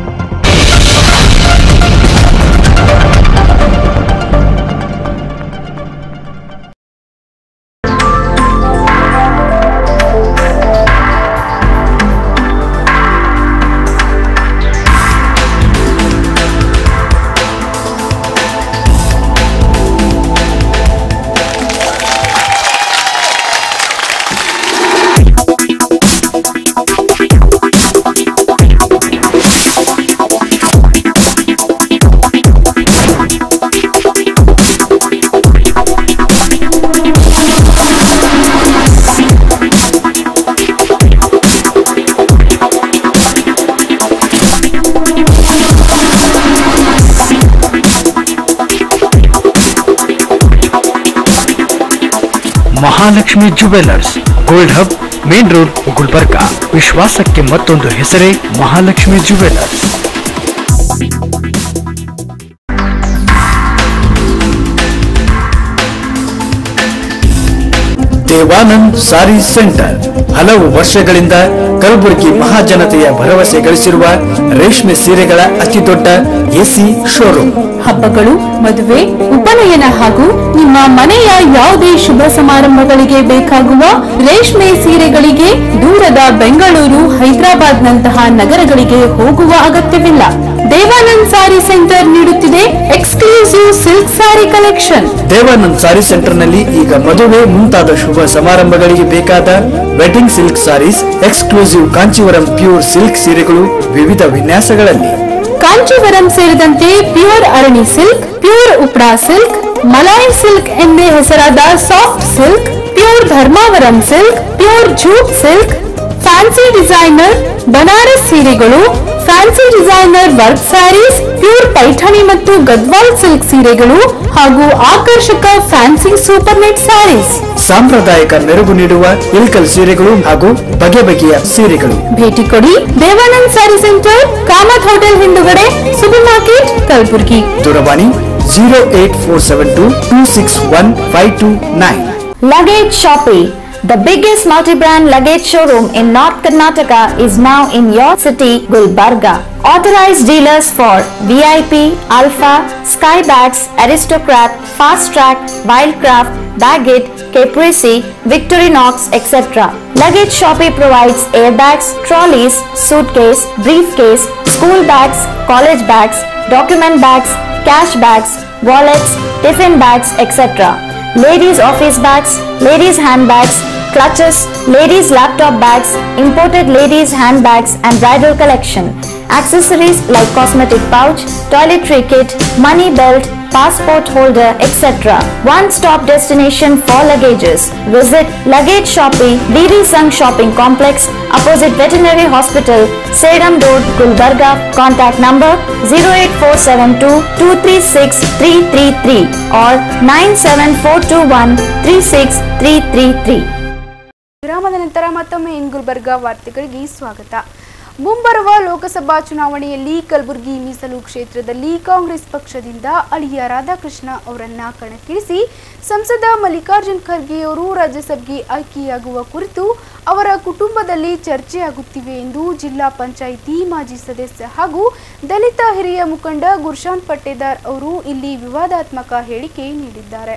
Mahalakshmi jewellers gold hub main road Gulbarga ವಿಶ್ವಾಸಕ್ಕೆ ಮತ್ತೊಂದು ಹೆಸರೇ ಮಹಾಲಕ್ಷ್ಮಿ ಜುವೆಲ್ಲರ್ಸ್ ದೇವಾನಂದ್ ಸಾರಿ ಸೆಂಟರ್ ಹಲವು ವರ್ಷಗಳಿಂದ ಕಲಬುರಗಿ ಮಹಾಜನತೆಯ ಭರವಸೆ ಗಳಿಸಿರುವ ರೇಷ್ಮೆ ಸೀರೆಗಳ ಅತಿದೊಡ್ಡ ಎಸಿ ಶೋರೂಮ್ ಹಬ್ಬಗಳು ಮದುವೆ ಉಪನಯನ ಹಾಗೂ ನಿಮ್ಮ ಮನೆಯ ಯಾವುದೇ ಶುಭ ಸಮಾರಂಭಗಳಿಗೆ ಬೇಕಾಗುವ ರೇಷ್ಮೆ ಸೀರೆಗಳಿಗೆ ದೂರದ ಬೆಂಗಳೂರು ಹೈದರಾಬಾದ್ ನಂತಹ ನಗರಗಳಿಗೆ ಹೋಗುವ ಅಗತ್ಯವಿಲ್ಲ ದೇವಾನಂದ್ ಸಾರಿ ಸೆಂಟರ್ ನೀಡುತ್ತಿದೆ exclusive silk sari collection Devanand sari ಸೆಂಟರ್ನಲ್ಲಿ ಈಗ ಮದುವೆ ಮುಂತಾದ ಶುಭ ಸಮಾರಂಭಗಳಿಗೆ ಬೇಕಾದ wedding silk saris exclusive Kanjeevaram pure silk ಸೀರೆಗಳು ವಿವಿಧ ವಿನ್ಯಾಸಗಳಲ್ಲಿ ಕಾಂಚೀವರಂ ಸೇರಿದಂತೆ ಪ್ಯೂರ್ ಅರಣಿ ಸಿಲ್ಕ್ ಪ್ಯೂರ್ ಉಪ್ರಾ ಸಿಲ್ಕ್ ಮಲಾಯಿ ಸಿಲ್ಕ್ ಎಂದೇ ಹೆಸರಾದ soft silk pure Dharmavaram silk pure jute silk fancy designer Banaras ಸೀರೆಗಳು fancy designer work saris pure Paithani ಮತ್ತು ಗದ್ವಾಲ್ ಸಿಲ್ಕ್ ಸೀರೆಗಳು ಹಾಗೂ ಆಕರ್ಷಕ ಫ್ಯಾನ್ಸಿ ಸೂಪರ್ ನೆಟ್ ಸ್ಯಾರೀಸ್ ಸಾಂಪ್ರದಾಯಿಕ ಮೆರುಗು ನೀಡುವ ಇಲ್ಕಲ್ ಸೀರೆಗಳು ಹಾಗೂ ಬಗೆ ಬಗೆಯ ಸೀರೆಗಳು ಭೇಟಿ ಕೊಡಿ ದೇವಾನಂದ್ ಸ್ಯಾರಿ ಸೆಂಟರ್ ಕಾಮತ್ ಹೋಟೆಲ್ ಹಿಂದುಗಡೆ ಸೂಪರ್ ಮಾರ್ಕೆಟ್ ಕಲಬುರಗಿ ದೂರವಾಣಿ zero eight four seven two two six one five two nine Luggage Shoppe, the biggest multi-brand luggage showroom in North Karnataka is now in your city, Gulbarga. Authorized dealers for VIP, Alpha, Skybags, Aristocrat, Fast Track, Wildcraft, Baggett, Caprese, Victorinox, etc. Luggage Shoppe provides airbags, trolleys, suitcase, briefcase, school bags, college bags, document bags, cash bags, wallets, tiffin bags, etc ladies office bags, ladies handbags, clutches, ladies laptop bags, imported ladies handbags and bridal collection, accessories like cosmetic pouch, toiletry kit, money belt, passport holder, etc. One-stop destination for luggages. Visit Luggage Shoppe, DD Sung Shopping Complex, opposite Veterinary Hospital, Sedam Road, Gulbarga. Contact number 08472 236 333 or 97421 36333. ವಿರಾಮದ ನಂತರ ಮತ್ತೊಮ್ಮೆ ಇನ್ ಗುಲ್ಬರ್ಗಾ ವಾರ್ತೆಗಳಿಗೆ ಸ್ವಾಗತ ಮುಂಬರುವ ಲೋಕಸಭಾ ಚುನಾವಣೆಯಲ್ಲಿ ಕಲಬುರಗಿ ಮೀಸಲು ಕ್ಷೇತ್ರದಲ್ಲಿ ಕಾಂಗ್ರೆಸ್ ಪಕ್ಷದಿಂದ ಅಳಿಯ ರಾಧಾಕೃಷ್ಣ ಅವರನ್ನ ಕಣಕ್ಕಿಳಿಸಿ ಸಂಸದ ಮಲ್ಲಿಕಾರ್ಜುನ್ ಖರ್ಗೆಯವರು ರಾಜ್ಯಸಭೆಗೆ ಆಯ್ಕೆಯಾಗುವ ಕುರಿತು ಅವರ ಕುಟುಂಬದಲ್ಲಿ ಚರ್ಚೆಯಾಗುತ್ತಿವೆ ಎಂದು ಜಿಲ್ಲಾ ಪಂಚಾಯಿತಿ ಮಾಜಿ ಸದಸ್ಯ ಹಾಗೂ ದಲಿತ ಹಿರಿಯ ಮುಖಂಡ ಗುರ್ಶಾಂತ್ ಪಟ್ಟೇದಾರ್ ಅವರು ಇಲ್ಲಿ ವಿವಾದಾತ್ಮಕ ಹೇಳಿಕೆ ನೀಡಿದ್ದಾರೆ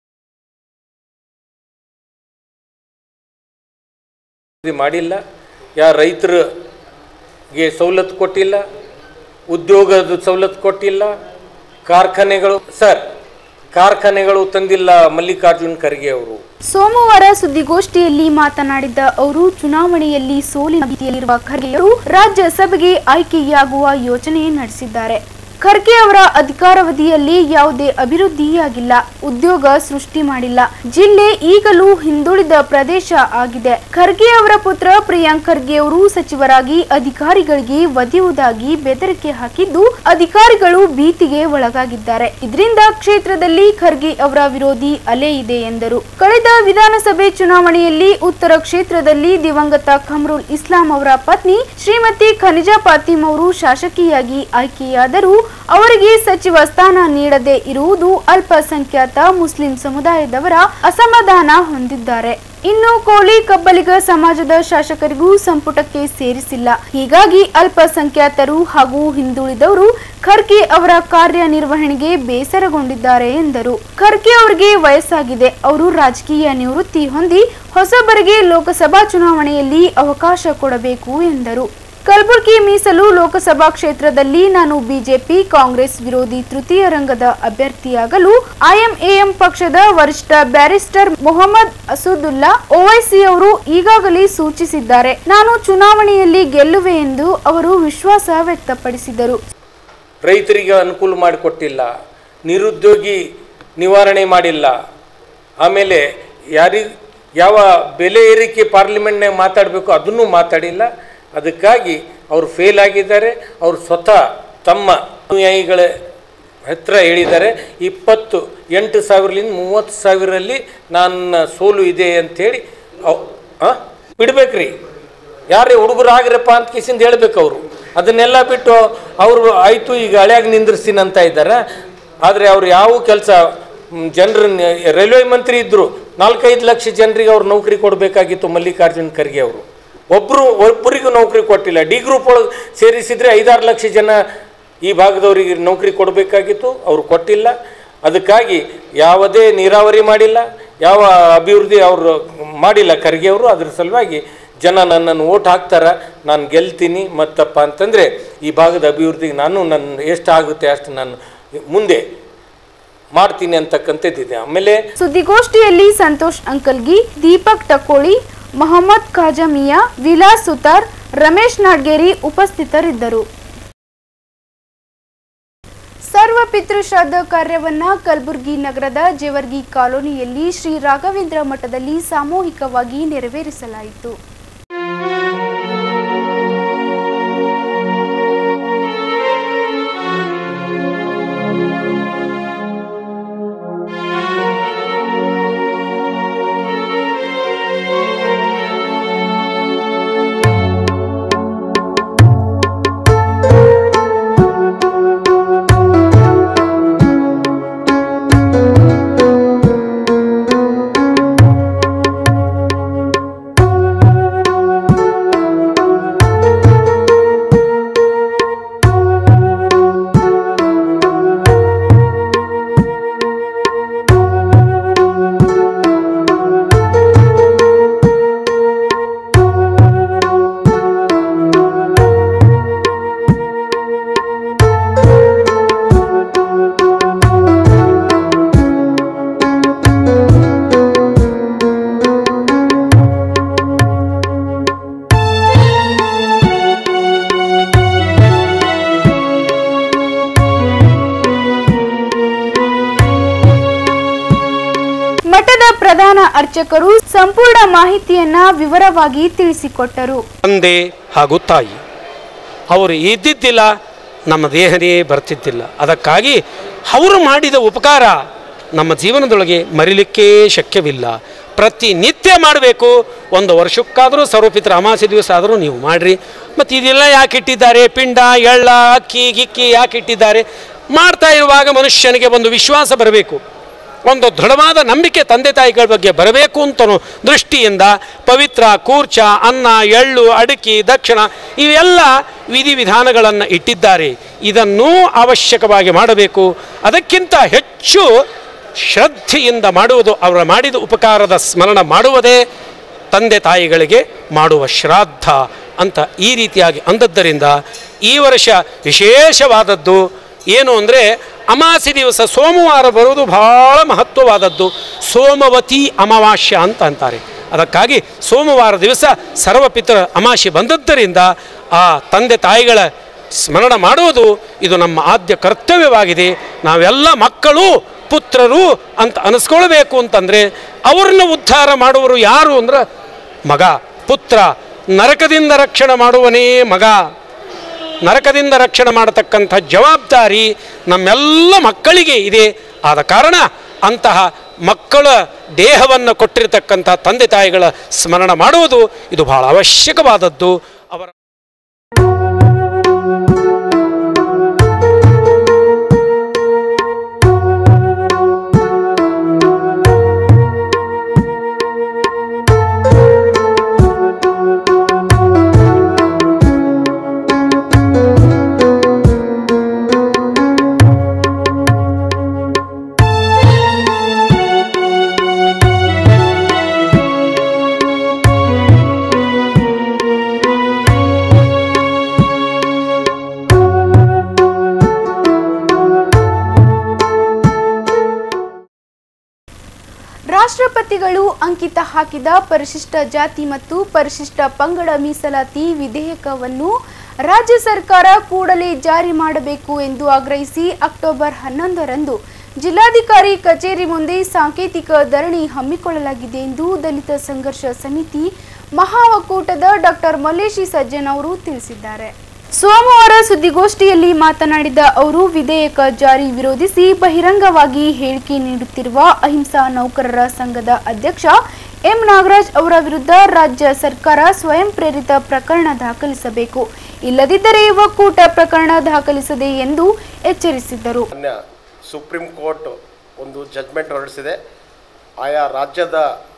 ಅಭಿವೃದ್ಧಿ ಮಾಡಿಲ್ಲ ಯಾ ರೈತರಿಗೆ ಸವಲತ್ತು ಕೊಟ್ಟಿಲ್ಲ ಉದ್ಯೋಗದ ಸವಲತ್ತು ಕೊಟ್ಟಿಲ್ಲ ಕಾರ್ಖಾನೆಗಳು ಸರ್ ಕಾರ್ಖಾನೆಗಳು ತಂದಿಲ್ಲ ಮಲ್ಲಿಕಾರ್ಜುನ್ ಖರ್ಗೆ ಅವರು ಸೋಮವಾರ ಸುದ್ದಿಗೋಷ್ಠಿಯಲ್ಲಿ ಮಾತನಾಡಿದ ಅವರು ಚುನಾವಣೆಯಲ್ಲಿ ಸೋಲಿನ ಭೀತಿಯಲ್ಲಿರುವ ಖರ್ಗೆಯವರು ರಾಜ್ಯಸಭೆಗೆ ಆಯ್ಕೆಯಾಗುವ ಯೋಚನೆ ನಡೆಸಿದ್ದಾರೆ ಖರ್ಗೆ ಅವರ ಅಧಿಕಾರಾವಧಿಯಲ್ಲಿ ಯಾವುದೇ ಅಭಿವೃದ್ಧಿಯಾಗಿಲ್ಲ ಉದ್ಯೋಗ ಸೃಷ್ಟಿ ಮಾಡಿಲ್ಲ ಜಿಲ್ಲೆ ಈಗಲೂ ಹಿಂದುಳಿದ ಪ್ರದೇಶ ಆಗಿದೆ ಖರ್ಗೆ ಅವರ ಪುತ್ರ ಪ್ರಿಯಾಂಕ್ ಖರ್ಗೆ ಅವರು ಸಚಿವರಾಗಿ ಅಧಿಕಾರಿಗಳಿಗೆ ಒದೆಯುವುದಾಗಿ ಬೆದರಿಕೆ ಹಾಕಿದ್ದು ಅಧಿಕಾರಿಗಳು ಭೀತಿಗೆ ಒಳಗಾಗಿದ್ದಾರೆ ಇದರಿಂದ ಕ್ಷೇತ್ರದಲ್ಲಿ ಖರ್ಗೆ ಅವರ ವಿರೋಧಿ ಅಲೆ ಇದೆ ಎಂದರು ಕಳೆದ ವಿಧಾನಸಭೆ ಚುನಾವಣೆಯಲ್ಲಿ ಉತ್ತರ ಕ್ಷೇತ್ರದಲ್ಲಿ ದಿವಂಗತ ಖಮ್ರುಲ್ ಇಸ್ಲಾಂ ಅವರ ಪತ್ನಿ ಶ್ರೀಮತಿ ಖನಿಜಾ ಪಾತಿಮ್ ಅವರು ಶಾಸಕಿಯಾಗಿ ಆಯ್ಕೆಯಾದರೂ ಅವರಿಗೆ ಸಚಿವ ಸ್ಥಾನ ನೀಡದೇ ಇರುವುದು ಅಲ್ಪಸಂಖ್ಯಾತ ಮುಸ್ಲಿಂ ಸಮುದಾಯದವರ ಅಸಮಾಧಾನ ಹೊಂದಿದ್ದಾರೆ ಇನ್ನು ಕೋಳಿ ಕಬ್ಬಲಿಗ ಸಮಾಜದ ಶಾಸಕರಿಗೂ ಸಂಪುಟಕ್ಕೆ ಸೇರಿಸಿಲ್ಲ ಹೀಗಾಗಿ ಅಲ್ಪಸಂಖ್ಯಾತರು ಹಾಗೂ ಹಿಂದುಳಿದವರು ಖರ್ಗೆ ಅವರ ಕಾರ್ಯನಿರ್ವಹಣೆಗೆ ಬೇಸರಗೊಂಡಿದ್ದಾರೆ ಎಂದರು ಖರ್ಗೆ ಅವರಿಗೆ ವಯಸ್ಸಾಗಿದೆ ಅವರು ರಾಜಕೀಯ ನಿವೃತ್ತಿ ಹೊಂದಿ ಹೊಸಬರಿಗೆ ಲೋಕಸಭಾ ಚುನಾವಣೆಯಲ್ಲಿ ಅವಕಾಶ ಕೊಡಬೇಕು ಎಂದರು ಕಲಬುರಗಿ ಮೀಸಲು ಲೋಕಸಭಾ ಕ್ಷೇತ್ರದಲ್ಲಿ ನಾನು ಬಿಜೆಪಿ ಕಾಂಗ್ರೆಸ್ ವಿರೋಧಿ ತೃತೀಯ ರಂಗದ ಅಭ್ಯರ್ಥಿಯಾಗಲು ಐಎಂಎಎಂ ಪಕ್ಷದ ವರಿಷ್ಠ ಬ್ಯಾರಿಸ್ಟರ್ ಮೊಹಮ್ಮದ್ ಅಸದುಲ್ಲಾ ಓವೈಸಿ ಅವರು ಈಗಾಗಲೇ ಸೂಚಿಸಿದ್ದಾರೆ ನಾನು ಚುನಾವಣೆಯಲ್ಲಿ ಗೆಲ್ಲುವೆ ಎಂದು ಅವರು ವಿಶ್ವಾಸ ವ್ಯಕ್ತಪಡಿಸಿದರು ರೈತರಿಗೆ ಅನುಕೂಲ ಮಾಡಿಕೊಟ್ಟಿಲ್ಲ ನಿರುದ್ಯೋಗಿ ನಿವಾರಣೆ ಮಾಡಿಲ್ಲ ಆಮೇಲೆ ಯಾರಿಗೆ ಯಾವ ಬೆಲೆ ಏರಿಕೆ ಪಾರ್ಲಿಮೆಂಟ್ನಾಗ ಮಾತಾಡಬೇಕು ಅದನ್ನು ಮಾತಾಡಿಲ್ಲ ಅದಕ್ಕಾಗಿ ಅವರು ಫೇಲ್ ಆಗಿದ್ದಾರೆ ಅವರು ಸ್ವತಃ ತಮ್ಮ ಅನುಯಾಯಿಗಳ ಹತ್ರ ಹೇಳಿದ್ದಾರೆ ಇಪ್ಪತ್ತು ಎಂಟು ಸಾವಿರಲಿಂದ ಮೂವತ್ತು ಸಾವಿರಲ್ಲಿ ನನ್ನ ಸೋಲು ಇದೆ ಅಂಥೇಳಿ ಅವ್ ಹಾಂ ಬಿಡ್ಬೇಕ್ರಿ ಯಾರೇ ಹುಡುಗರು ಆಗ್ರಪ್ಪ ಅಂತ ಕಿಸಿಂದ ಹೇಳ್ಬೇಕು ಅವರು ಅದನ್ನೆಲ್ಲ ಬಿಟ್ಟು ಅವರು ಆಯಿತು ಈಗ ಹಳ್ಯಾಗ ನಿಂದ್ರಿಸ್ತೀನಿ ಅಂತ ಇದ್ದಾರೆ ಆದರೆ ಅವ್ರು ಯಾವ ಕೆಲಸ ಜನರ ರೈಲ್ವೆ ಮಂತ್ರಿ ಇದ್ದರು ನಾಲ್ಕೈದು ಲಕ್ಷ ಜನರಿಗೆ ಅವ್ರು ನೌಕರಿ ಕೊಡಬೇಕಾಗಿತ್ತು ಮಲ್ಲಿಕಾರ್ಜುನ್ ಖರ್ಗೆ ಅವರು ಒಬ್ಬರು ಒಬ್ಬರಿಗೂ ನೌಕರಿ ಕೊಟ್ಟಿಲ್ಲ ಡಿ ಗ್ರೂಪ್ ಒಳಗೆ ಸೇರಿಸಿದರೆ ಐದಾರು ಲಕ್ಷ ಜನ ಈ ಭಾಗದವರಿಗೆ ನೌಕರಿ ಕೊಡಬೇಕಾಗಿತ್ತು ಅವರು ಕೊಟ್ಟಿಲ್ಲ ಅದಕ್ಕಾಗಿ ಯಾವುದೇ ನೀರಾವರಿ ಮಾಡಿಲ್ಲ ಯಾವ ಅಭಿವೃದ್ಧಿ ಅವರು ಮಾಡಿಲ್ಲ ಖರ್ಗೆ ಅವರು ಅದ್ರ ಸಲುವಾಗಿ ಜನ ನನ್ನನ್ನು ಓಟ್ ಹಾಕ್ತಾರ ನಾನು ಗೆಲ್ತೀನಿ ಮತ್ತಪ್ಪ ಅಂತಂದರೆ ಈ ಭಾಗದ ಅಭಿವೃದ್ಧಿಗೆ ನಾನು ನನ್ನ ಎಷ್ಟು ಆಗುತ್ತೆ ಅಷ್ಟು ನಾನು ಮುಂದೆ ಮಾಡ್ತೀನಿ ಅಂತಕ್ಕಂಥದ್ದಿದೆ ಆಮೇಲೆ ಸುದ್ದಿಗೋಷ್ಠಿಯಲ್ಲಿ ಸಂತೋಷ್ ಅಂಕಲ್ಗಿ ದೀಪಕ್ ಟಕೋಳಿ ಮೊಹಮ್ಮದ್ ಖಾಜಾ ಮಿಯಾ ವಿಲಾಸ್ ಸುತಾರ್ ರಮೇಶ್ ನಾಡ್ಗೇರಿ ಉಪಸ್ಥಿತರಿದ್ದರು ಸರ್ವ ಪಿತೃಶ್ರಾದ್ದ ಕಾರ್ಯವನ್ನ ಕಲಬುರಗಿ ನಗರದ ಜೇವರ್ಗಿ ಕಾಲೋನಿಯಲ್ಲಿ ಶ್ರೀ ರಾಘವೇಂದ್ರ ಮಠದಲ್ಲಿ ಸಾಮೂಹಿಕವಾಗಿ ನೆರವೇರಿಸಲಾಯಿತು ಮಠದ ಪ್ರಧಾನ ಅರ್ಚಕರು ಸಂಪೂರ್ಣ ಮಾಹಿತಿಯನ್ನ ವಿವರವಾಗಿ ತಿಳಿಸಿಕೊಟ್ಟರು ತಂದೆ ಹಾಗೂ ತಾಯಿ ಅವರು ಇದ್ದಿದ್ದಿಲ್ಲ ನಮ್ಮ ದೇಹನೇ ಬರ್ತಿದ್ದಿಲ್ಲ ಅದಕ್ಕಾಗಿ ಅವರು ಮಾಡಿದ ಉಪಕಾರ ನಮ್ಮ ಜೀವನದೊಳಗೆ ಮರಿಲಿಕ್ಕೇ ಶಕ್ಯವಿಲ್ಲ ಪ್ರತಿನಿತ್ಯ ಮಾಡಬೇಕು ಒಂದು ವರ್ಷಕ್ಕಾದರೂ ಸರ್ವಪಿತ್ರ ಅಮಾಸೆ ದಿವಸ ಆದರೂ ನೀವು ಮಾಡಿರಿ ಮತ್ತು ಇದೆಲ್ಲ ಯಾಕೆ ಇಟ್ಟಿದ್ದಾರೆ ಪಿಂಡ ಎಳ್ಳ ಅಕ್ಕಿ ಗಿಕ್ಕಿ ಯಾಕೆ ಇಟ್ಟಿದ್ದಾರೆ ಮಾಡ್ತಾ ಇರುವಾಗ ಮನುಷ್ಯನಿಗೆ ಒಂದು ವಿಶ್ವಾಸ ಬರಬೇಕು ಒಂದು ದೃಢವಾದ ನಂಬಿಕೆ ತಂದೆ ತಾಯಿಗಳ ಬಗ್ಗೆ ಬರಬೇಕು ಅಂತ ದೃಷ್ಟಿಯಿಂದ ಪವಿತ್ರ ಕೂರ್ಚ ಅನ್ನ ಎಳ್ಳು ಅಡಿಕೆ ದಕ್ಷಿಣ ಇವೆಲ್ಲ ವಿಧಿವಿಧಾನಗಳನ್ನು ಇಟ್ಟಿದ್ದಾರೆ ಇದನ್ನೂ ಅವಶ್ಯಕವಾಗಿ ಮಾಡಬೇಕು ಅದಕ್ಕಿಂತ ಹೆಚ್ಚು ಶ್ರದ್ಧೆಯಿಂದ ಮಾಡುವುದು ಅವರ ಮಾಡಿದ ಉಪಕಾರದ ಸ್ಮರಣ ಮಾಡುವುದೇ ತಂದೆ ತಾಯಿಗಳಿಗೆ ಮಾಡುವ ಶ್ರಾದ್ದ ಅಂತ ಈ ರೀತಿಯಾಗಿ ಅಂದದ್ದರಿಂದ ಈ ವರ್ಷ ವಿಶೇಷವಾದದ್ದು ಏನು ಅಂದರೆ ಅಮಾಸಿ ದಿವಸ ಸೋಮವಾರ ಬರುವುದು ಬಹಳ ಮಹತ್ವವಾದದ್ದು ಸೋಮವತಿ ಅಮಾವಾಸ್ಯ ಅಂತ ಅಂತಾರೆ ಅದಕ್ಕಾಗಿ ಸೋಮವಾರ ದಿವಸ ಸರ್ವಪಿತರ ಅಮಾವಾಸ್ಯೆ ಬಂದದ್ದರಿಂದ ಆ ತಂದೆ ತಾಯಿಗಳ ಸ್ಮರಣ ಮಾಡುವುದು ಇದು ನಮ್ಮ ಆದ್ಯ ಕರ್ತವ್ಯವಾಗಿದೆ ನಾವೆಲ್ಲ ಮಕ್ಕಳು ಪುತ್ರರು ಅಂತ ಅನಿಸ್ಕೊಳ್ಬೇಕು ಅಂತಂದರೆ ಅವ್ರನ್ನ ಉದ್ಧಾರ ಮಾಡುವರು ಯಾರು ಅಂದ್ರೆ ಮಗ ಪುತ್ರ ನರಕದಿಂದ ರಕ್ಷಣೆ ಮಾಡುವನೇ ಮಗ ನರಕದಿಂದ ರಕ್ಷಣೆ ಮಾಡತಕ್ಕಂಥ ಜವಾಬ್ದಾರಿ ನಮ್ಮೆಲ್ಲ ಮಕ್ಕಳಿಗೆ ಇದೆ ಆದ ಕಾರಣ ಅಂತಹ ಮಕ್ಕಳ ದೇಹವನ್ನು ಕೊಟ್ಟಿರತಕ್ಕಂಥ ತಂದೆ ತಾಯಿಗಳ ಸ್ಮರಣ ಮಾಡುವುದು ಇದು ಬಹಳ ಅವಶ್ಯಕವಾದದ್ದು ಅವರ ರಾಷ್ಟ್ರಪತಿಗಳು ಅಂಕಿತ ಹಾಕಿದ ಪರಿಶಿಷ್ಟ ಜಾತಿ ಮತ್ತು ಪರಿಶಿಷ್ಟ ಪಂಗಡ ಮೀಸಲಾತಿ ವಿಧೇಯಕವನ್ನು ರಾಜ್ಯ ಸರ್ಕಾರ ಕೂಡಲೇ ಜಾರಿ ಮಾಡಬೇಕು ಎಂದು ಆಗ್ರಹಿಸಿ ಅಕ್ಟೋಬರ್ ಹನ್ನೊಂದರಂದು ಜಿಲ್ಲಾಧಿಕಾರಿ ಕಚೇರಿ ಮುಂದೆ ಸಾಂಕೇತಿಕ ಧರಣಿ ಹಮ್ಮಿಕೊಳ್ಳಲಾಗಿದೆ ಎಂದು ದಲಿತ ಸಂಘರ್ಷ ಸಮಿತಿ ಮಹಾ ಒಕ್ಕೂಟದ ಡಾಕ್ಟರ್ ಮಲ್ಲೇಶಿ ಸಜ್ಜನ್ ಅವರು ತಿಳಿಸಿದ್ದಾರೆ ಸೋಮವಾರ ಸುದ್ದಿಗೋಷ್ಠಿಯಲ್ಲಿ ಮಾತನಾಡಿದ ಅವರು ವಿಧೇಯಕ ಜಾರಿ ವಿರೋಧಿಸಿ ಬಹಿರಂಗವಾಗಿ ಹೇಳಿಕೆ ನೀಡುತ್ತಿರುವ ಅಹಿಂಸಾ ನೌಕರರ ಸಂಘದ ಅಧ್ಯಕ್ಷ ಎಂ ನಾಗರಾಜ್ ಅವರ ವಿರುದ್ಧ ರಾಜ್ಯ ಸರ್ಕಾರ ಸ್ವಯಂ ಪ್ರೇರಿತ ಪ್ರಕರಣ ದಾಖಲಿಸಬೇಕು ಇಲ್ಲದಿದ್ದರೆ ಒಕ್ಕೂಟ ಪ್ರಕರಣ ದಾಖಲಿಸದೆ ಎಂದು ಎಚ್ಚರಿಸಿದ್ದರು ಮಾನ್ಯ ಸುಪ್ರೀಂ ಕೋರ್ಟ್ ಒಂದು ಜಡ್ಮೆಂಟ್ ಹೊರಡಿಸಿದೆ ಆಯಾ ರಾಜ್ಯದ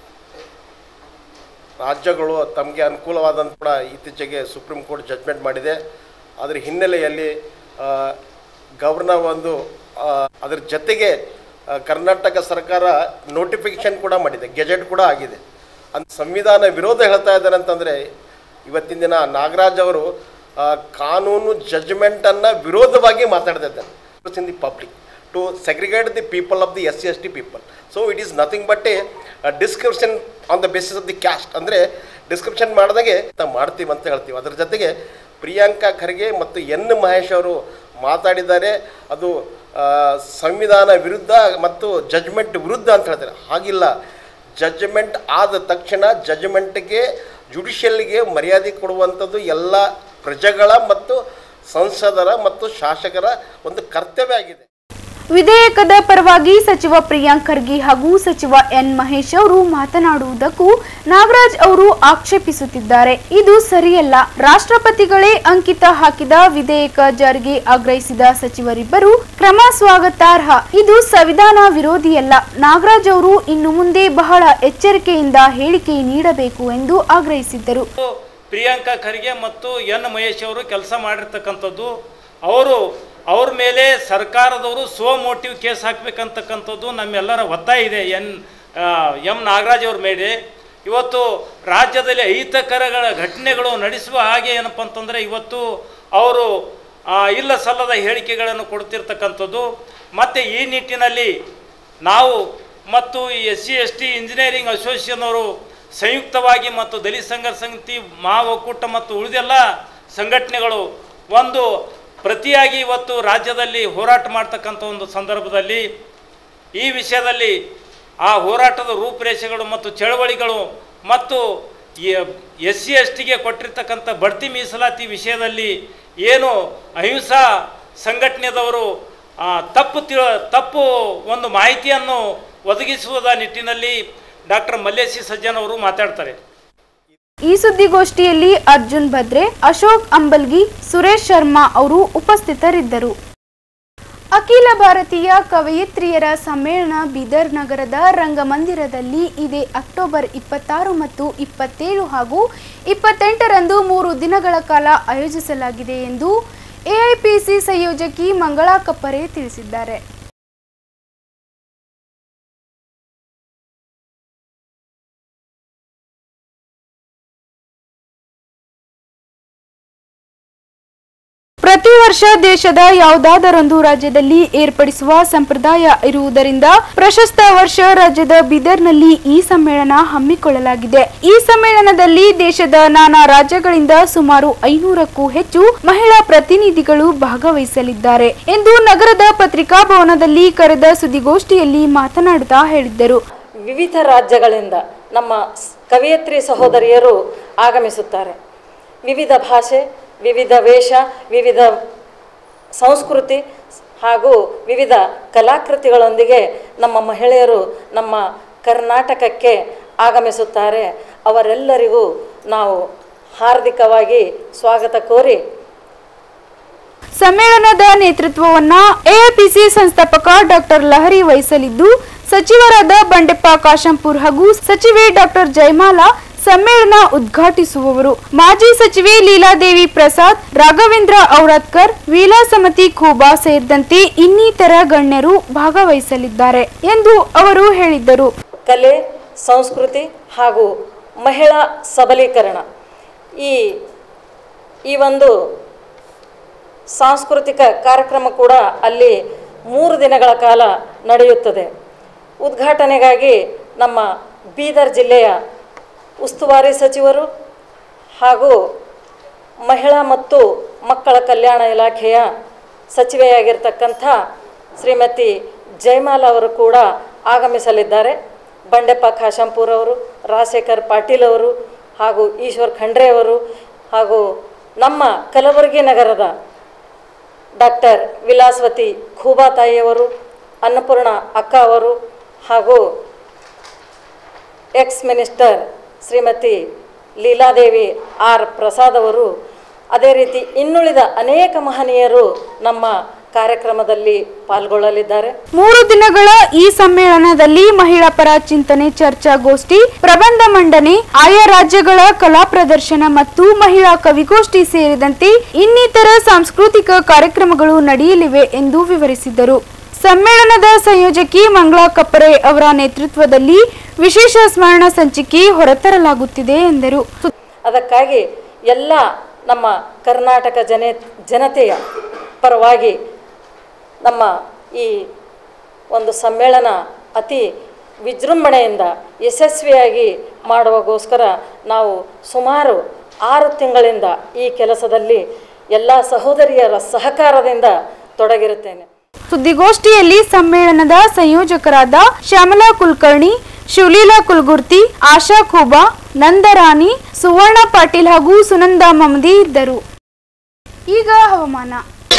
ರಾಜ್ಯಗಳು ತಮಗೆ ಅನುಕೂಲವಾದಂಥ ಕೂಡ ಇತ್ತೀಚೆಗೆ ಸುಪ್ರೀಂ ಕೋರ್ಟ್ ಜಡ್ಮೆಂಟ್ ಮಾಡಿದೆ ಅದರ ಹಿನ್ನೆಲೆಯಲ್ಲಿ ಆ, ಗವರ್ನರ್ ಒಂದು ಆ, ಅದರ ಜೊತೆಗೆ ಆ, ಕರ್ನಾಟಕ ಸರ್ಕಾರ ನೋಟಿಫಿಕೇಶನ್ ಕೂಡ ಮಾಡಿದೆ ಗೆಜೆಟ್ ಕೂಡ ಆಗಿದೆ ಅಂತ ಸಂವಿಧಾನ ವಿರೋಧ ಹೇಳ್ತಾ ಇದ್ದಾರೆ ಅಂತಂದರೆ ಇವತ್ತಿನ ದಿನ ನಾಗರಾಜ್ ಅವರು ಆ, ಕಾನೂನು ಜಡ್ಜ್ಮೆಂಟನ್ನು ವಿರೋಧವಾಗಿ ಮಾತಾಡ್ತಾ ಇದ್ದಾರೆ in the public to segregate the people of the S C S T people so it is nothing but a description on the basis of the caste ಅಂದರೆ ಡಿಸ್ಕ್ರಿಪ್ಷನ್ ಮಾಡಿದಾಗೆ ನಾವು ಮಾಡ್ತೀವಿ ಅಂತ ಹೇಳ್ತೀವಿ ಅದರ ಜೊತೆಗೆ ಪ್ರಿಯಾಂಕಾ ಖರ್ಗೆ ಮತ್ತು ಎನ್ ಮಹೇಶ್ ಅವರು ಮಾತಾಡಿದ್ದಾರೆ ಅದು ಆ, ಸಂವಿಧಾನ ವಿರುದ್ಧ ಮತ್ತು ಜಡ್ಜ್ಮೆಂಟ್ ವಿರುದ್ಧ ಅಂತ ಹೇಳ್ತಾರೆ ಹಾಗಿಲ್ಲ ಜಡ್ಜ್ಮೆಂಟ್ ಆದ ತಕ್ಷಣ ಜಡ್ಜ್ಮೆಂಟ್ಗೆ ಜುಡಿಷಿಯಲ್ಗೆ ಮರ್ಯಾದೆ ಕೊಡುವಂಥದ್ದು ಎಲ್ಲ ಪ್ರಜೆಗಳ ಮತ್ತು ಸಂಸದರ ಮತ್ತು ಶಾಸಕರ ಒಂದು ಕರ್ತವ್ಯ ಆಗಿದೆ ವಿಧೇಯಕದ ಪರವಾಗಿ ಸಚಿವ ಪ್ರಿಯಾಂಕ್ ಖರ್ಗೆ ಹಾಗೂ ಸಚಿವ ಎನ್ ಮಹೇಶ್ ಅವರು ಮಾತನಾಡುವುದಕ್ಕೂ ನಾಗರಾಜ್ ಅವರು ಆಕ್ಷೇಪಿಸುತ್ತಿದ್ದಾರೆ ಇದು ಸರಿಯಲ್ಲ ರಾಷ್ಟ್ರಪತಿಗಳೇ ಅಂಕಿತ ಹಾಕಿದ ವಿಧೇಯಕ ಜಾರಿಗೆ ಆಗ್ರಹಿಸಿದ ಸಚಿವರಿಬ್ಬರು ಕ್ರಮ ಸ್ವಾಗತಾರ್ಹ ಇದು ಸಂವಿಧಾನ ವಿರೋಧಿಯಲ್ಲ ನಾಗರಾಜ್ ಅವರು ಇನ್ನು ಮುಂದೆ ಬಹಳ ಎಚ್ಚರಿಕೆಯಿಂದ ಹೇಳಿಕೆ ನೀಡಬೇಕು ಎಂದು ಆಗ್ರಹಿಸಿದ್ದರು ಪ್ರಿಯಾಂಕಾ ಖರ್ಗೆ ಮತ್ತು ಎನ್ ಮಹೇಶ್ ಅವರು ಕೆಲಸ ಮಾಡಿರ್ತಕ್ಕಂಥದ್ದು ಅವರು ಅವ್ರ ಮೇಲೆ ಸರ್ಕಾರದವರು ಸೋ ಮೋಟಿವ್ ಕೇಸ್ ಹಾಕಬೇಕಂತಕ್ಕಂಥದ್ದು ನಮ್ಮೆಲ್ಲರ ಒತ್ತಾಯ ಇದೆ ಎನ್ ಆ, ಎಂ ನಾಗರಾಜ್ ಅವ್ರ ಮೇಲೆ ಇವತ್ತು ರಾಜ್ಯದಲ್ಲಿ ಅಹಿತಕರಗಳ ಘಟನೆಗಳು ನಡೆಸುವ ಹಾಗೆ ಏನಪ್ಪ ಅಂತಂದರೆ ಇವತ್ತು ಅವರು ಆ, ಇಲ್ಲ ಸಲ್ಲದ ಹೇಳಿಕೆಗಳನ್ನು ಕೊಡ್ತಿರ್ತಕ್ಕಂಥದ್ದು ಮತ್ತು ಈ ನಿಟ್ಟಿನಲ್ಲಿ ನಾವು ಮತ್ತು ಈ S C S T engineering association ಅವರು ಸಂಯುಕ್ತವಾಗಿ ಮತ್ತು ದಲಿತ ಸಂಘರ್ಷ ಸಮಿತಿ ಮಹಾ ಒಕ್ಕೂಟ ಮತ್ತು ಉಳಿದೆಲ್ಲ ಸಂಘಟನೆಗಳು ಒಂದು ಪ್ರತಿಯಾಗಿ ಇವತ್ತು ರಾಜ್ಯದಲ್ಲಿ ಹೋರಾಟ ಮಾಡ್ತಕ್ಕಂಥ ಒಂದು ಸಂದರ್ಭದಲ್ಲಿ ಈ ವಿಷಯದಲ್ಲಿ ಆ ಹೋರಾಟದ ರೂಪುರೇಷೆಗಳು ಮತ್ತು ಚಳವಳಿಗಳು ಮತ್ತು ಎಸ್ ಸಿ ಎಸ್ ಟಿಗೆ ಕೊಟ್ಟಿರ್ತಕ್ಕಂಥ ಬಡ್ತಿ ಮೀಸಲಾತಿ ವಿಷಯದಲ್ಲಿ ಏನು ಅಹಿಂಸಾ ಸಂಘಟನೆದವರು ಆ, ತಪ್ಪು ತಿಳ ತಪ್ಪು ಒಂದು ಮಾಹಿತಿಯನ್ನು ಒದಗಿಸುವುದ ನಿಟ್ಟಿನಲ್ಲಿ ಡಾಕ್ಟರ್ ಮಲ್ಲೇಶಿ ಸಜ್ಜನ್ ಅವರು ಮಾತಾಡ್ತಾರೆ ಈ ಸುದ್ದಿಗೋಷ್ಠಿಯಲ್ಲಿ ಅರ್ಜುನ್ ಭದ್ರೆ ಅಶೋಕ್ ಅಂಬಲ್ಗಿ ಸುರೇಶ್ ಶರ್ಮಾ ಅವರು ಉಪಸ್ಥಿತರಿದ್ದರು ಅಖಿಲ ಭಾರತೀಯ ಕವಯಿತ್ರಿಯರ ಸಮ್ಮೇಳನ ಬೀದರ್ ನಗರದ ರಂಗಮಂದಿರದಲ್ಲಿ ಇದೇ ಅಕ್ಟೋಬರ್ ಇಪ್ಪತ್ತಾರು ಮತ್ತು ಇಪ್ಪತ್ತೇಳು ಹಾಗೂ ಇಪ್ಪತ್ತೆಂಟರಂದು ಮೂರು ದಿನಗಳ ಕಾಲ ಆಯೋಜಿಸಲಾಗಿದೆ ಎಂದು ಎಐಪಿಸಿ ಸಂಯೋಜಕಿ ಮಂಗಳಾ ಕಪ್ಪರೆ ತಿಳಿಸಿದ್ದಾರೆ ಪ್ರತಿ ವರ್ಷ ದೇಶದ ಯಾವುದಾದರೊಂದು ರಾಜ್ಯದಲ್ಲಿ ಏರ್ಪಡಿಸುವ ಸಂಪ್ರದಾಯ ಇರುವುದರಿಂದ ಪ್ರಶಸ್ತ ವರ್ಷ ರಾಜ್ಯದ ಬೀದರ್ನಲ್ಲಿ ಈ ಸಮ್ಮೇಳನ ಹಮ್ಮಿಕೊಳ್ಳಲಾಗಿದೆ ಈ ಸಮ್ಮೇಳನದಲ್ಲಿ ದೇಶದ ನಾನಾ ರಾಜ್ಯಗಳಿಂದ ಸುಮಾರು ಐನೂರಕ್ಕೂ ಹೆಚ್ಚು ಮಹಿಳಾ ಪ್ರತಿನಿಧಿಗಳು ಭಾಗವಹಿಸಲಿದ್ದಾರೆ ಎಂದು ನಗರದ ಪತ್ರಿಕಾ ಭವನದಲ್ಲಿ ಕರೆದ ಸುದ್ದಿಗೋಷ್ಠಿಯಲ್ಲಿ ಮಾತನಾಡುತ್ತಾ ಹೇಳಿದ್ದರು ವಿವಿಧ ರಾಜ್ಯಗಳಿಂದ ನಮ್ಮ ಸ್- ಕವಯತ್ರಿ ಸಹೋದರಿಯರು ಆಗಮಿಸುತ್ತಾರೆ ವಿವಿಧ ಭಾಷೆ ವಿವಿಧ ವೇಷ ವಿವಿಧ ಸಂಸ್ಕೃತಿ ಹಾಗೂ ವಿವಿಧ ಕಲಾಕೃತಿಗಳೊಂದಿಗೆ ನಮ್ಮ ಮಹಿಳೆಯರು ನಮ್ಮ ಕರ್ನಾಟಕಕ್ಕೆ ಆಗಮಿಸುತ್ತಾರೆ ಅವರೆಲ್ಲರಿಗೂ ನಾವು ಹಾರ್ದಿಕವಾಗಿ ಸ್ವಾಗತ ಕೋರಿ ಸಮ್ಮೇಳನದ ನೇತೃತ್ವವನ್ನ ಎಐಪಿಸಿ ಸಂಸ್ಥಾಪಕ ಡಾಕ್ಟರ್ ಲಹರಿ ವಹಿಸಲಿದ್ದು ಸಚಿವರಾದ ಬಂಡೆಪ್ಪ ಕಾಶಂಪುರ್ ಹಾಗೂ ಸಚಿವೆ ಡಾಕ್ಟರ್ ಜಯಮಾಲಾ ಸಮ್ಮೇಳನ ಉದ್ಘಾಟಿಸುವವರು ಮಾಜಿ ಸಚಿವೆ ಲೀಲಾದೇವಿ ಪ್ರಸಾದ್ ರಾಘವೇಂದ್ರ ಔರಾದ್ಕರ್ ವೀಲಾಸಮತಿ ಖೂಬಾ ಸೇರಿದಂತೆ ಇನ್ನಿತರ ಗಣ್ಯರು ಭಾಗವಹಿಸಲಿದ್ದಾರೆ ಎಂದು ಅವರು ಹೇಳಿದ್ದರು ಕಲೆ ಸಂಸ್ಕೃತಿ ಹಾಗೂ ಮಹಿಳಾ ಸಬಲೀಕರಣ ಈ ಈ ಒಂದು ಸಾಂಸ್ಕೃತಿಕ ಕಾರ್ಯಕ್ರಮ ಕೂಡ ಅಲ್ಲಿ ಮೂರು ದಿನಗಳ ಕಾಲ ನಡೆಯುತ್ತದೆ ಉದ್ಘಾಟನೆಗಾಗಿ ನಮ್ಮ ಬೀದರ್ ಜಿಲ್ಲೆಯ ಉಸ್ತುವಾರಿ ಸಚಿವರು ಹಾಗೂ ಮಹಿಳಾ ಮತ್ತು ಮಕ್ಕಳ ಕಲ್ಯಾಣ ಇಲಾಖೆಯ ಸಚಿವೆಯಾಗಿರ್ತಕ್ಕಂಥ ಶ್ರೀಮತಿ ಜಯಮಾಲ ಅವರು ಕೂಡ ಆಗಮಿಸಲಿದ್ದಾರೆ ಬಂಡೆಪ್ಪ ಖಾಶಂಪುರ್ ಅವರು ರಾಜಶೇಖರ್ ಪಾಟೀಲ್ ಅವರು ಹಾಗೂ ಈಶ್ವರ್ ಖಂಡ್ರೆ ಅವರು ಹಾಗೂ ನಮ್ಮ ಕಲಬುರಗಿ ನಗರದ ಡಾಕ್ಟರ್ ವಿಲಾಸವತಿ ಖೂಬಾ ತಾಯಿಯವರು ಅನ್ನಪೂರ್ಣ ಅಕ್ಕ ಅವರು ಹಾಗೂ ex minister Shrimati Leeladevi R Prasad ಅವರು ಅದೇ ರೀತಿ ಇನ್ನುಳಿದ ಅನೇಕ ಮಹನೀಯರು ನಮ್ಮ ಕಾರ್ಯಕ್ರಮದಲ್ಲಿ ಪಾಲ್ಗೊಳ್ಳಲಿದ್ದಾರೆ ಮೂರು ದಿನಗಳ ಈ ಸಮ್ಮೇಳನದಲ್ಲಿ ಮಹಿಳಾ ಪರ ಚಿಂತನೆ ಚರ್ಚಾಗೋಷ್ಠಿ ಪ್ರಬಂಧ ಮಂಡನೆ ಆಯಾ ರಾಜ್ಯಗಳ ಕಲಾ ಪ್ರದರ್ಶನ ಮತ್ತು ಮಹಿಳಾ ಕವಿಗೋಷ್ಠಿ ಸೇರಿದಂತೆ ಇನ್ನಿತರ ಸಾಂಸ್ಕೃತಿಕ ಕಾರ್ಯಕ್ರಮಗಳು ನಡೆಯಲಿವೆ ಎಂದು ವಿವರಿಸಿದರು ಸಮ್ಮೇಳನದ ಸಂಯೋಜಕಿ ಮಂಗಳಾ ಕಪ್ಪರೆ ಅವರ ನೇತೃತ್ವದಲ್ಲಿ ವಿಶೇಷ ಸ್ಮರಣ ಸಂಚಿಕೆ ಹೊರತರಲಾಗುತ್ತಿದೆ ಎಂದರು ಅದಕ್ಕಾಗಿ ಎಲ್ಲ ನಮ್ಮ ಕರ್ನಾಟಕ ಜನ ಜನತೆಯ ಪರವಾಗಿ ನಮ್ಮ ಈ ಒಂದು ಸಮ್ಮೇಳನ ಅತಿ ವಿಜೃಂಭಣೆಯಿಂದ ಯಶಸ್ವಿಯಾಗಿ ಮಾಡುವಗೋಸ್ಕರ ನಾವು ಸುಮಾರು ಆರು ತಿಂಗಳಿಂದ ಈ ಕೆಲಸದಲ್ಲಿ ಎಲ್ಲ ಸಹೋದರಿಯರ ಸಹಕಾರದಿಂದ ತೊಡಗಿರುತ್ತೇನೆ ಸುದ್ದಿಗೋಷ್ಠಿಯಲ್ಲಿ ಸಮ್ಮೇಳನದ ಸಂಯೋಜಕರಾದ ಶ್ಯಾಮಲಾ ಕುಲಕರ್ಣಿ ಶಿವಲೀಲಾ ಕುಲಗುರ್ತಿ ಆಶಾ ಖೂಬಾ ನಂದರಾಣಿ ಸುವರ್ಣ ಪಾಟೀಲ್ ಹಾಗೂ ಸುನಂದಾ ಮಮದಿ ಇದ್ದರು ಈಗ ಹವಾಮಾನ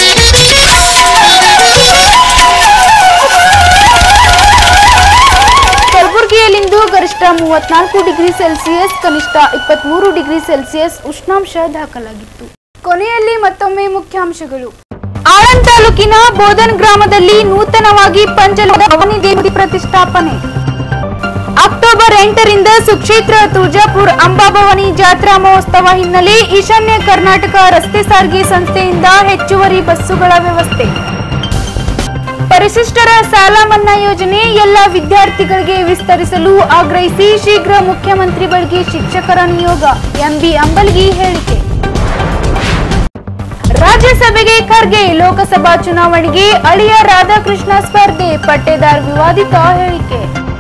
ಕಲಬುರಗಿಯಲ್ಲಿಂದು ಗರಿಷ್ಠ ಮೂವತ್ನಾಲ್ಕು ಡಿಗ್ರಿ ಸೆಲ್ಸಿಯಸ್ ಕನಿಷ್ಠ ಇಪ್ಪತ್ಮೂರು ಡಿಗ್ರಿ ಸೆಲ್ಸಿಯಸ್ ಉಷ್ಣಾಂಶ ದಾಖಲಾಗಿತ್ತು ಕೊನೆಯಲ್ಲಿ ಮತ್ತೊಮ್ಮೆ ಮುಖ್ಯಾಂಶಗಳು ಆಳಂದ್ ತಾಲೂಕಿನ ಬೋಧನ್ ಗ್ರಾಮದಲ್ಲಿ ನೂತನವಾಗಿ ಪಂಚಲೋಹ ಭವಾನಿ ದೇವಿ ಪ್ರತಿಷ್ಠಾಪನೆ ಅಕ್ಟೋಬರ್ ಎಂಟರಿಂದ ಸುಕ್ಷೇತ್ರ ತುಳಜಾಪುರ್ ಅಂಬಾಭವಾನಿ ಜಾತ್ರಾ ಮಹೋತ್ಸವ ಹಿನ್ನೆಲೆ ಈಶಾನ್ಯ ಕರ್ನಾಟಕ ರಸ್ತೆ ಸಾರಿಗೆ ಸಂಸ್ಥೆಯಿಂದ ಹೆಚ್ಚುವರಿ ಬಸ್ಸುಗಳ ವ್ಯವಸ್ಥೆ ಪರಿಶಿಷ್ಟರ ಸಾಲ ಮನ್ನಾ ಯೋಜನೆ ಎಲ್ಲ ವಿದ್ಯಾರ್ಥಿಗಳಿಗೆ ವಿಸ್ತರಿಸಲು ಆಗ್ರಹಿಸಿ ಶೀಘ್ರ ಮುಖ್ಯಮಂತ್ರಿಗಳಿಗೆ ಶಿಕ್ಷಕರ ನಿಯೋಗ ಎಂಬಿ ಅಂಬಲ್ಗಿ ಹೇಳಿಕೆ ರಾಜ್ಯಸಭೆಗೆ ಖರ್ಗೆ ಲೋಕಸಭಾ ಚುನಾವಣೆಗೆ ಅಳಿಯ ರಾಧಾಕೃಷ್ಣ ಸ್ಪರ್ಧೆ ಪಟ್ಟೇದಾರ್ ವಿವಾದಿತ ಹೇಳಿಕೆ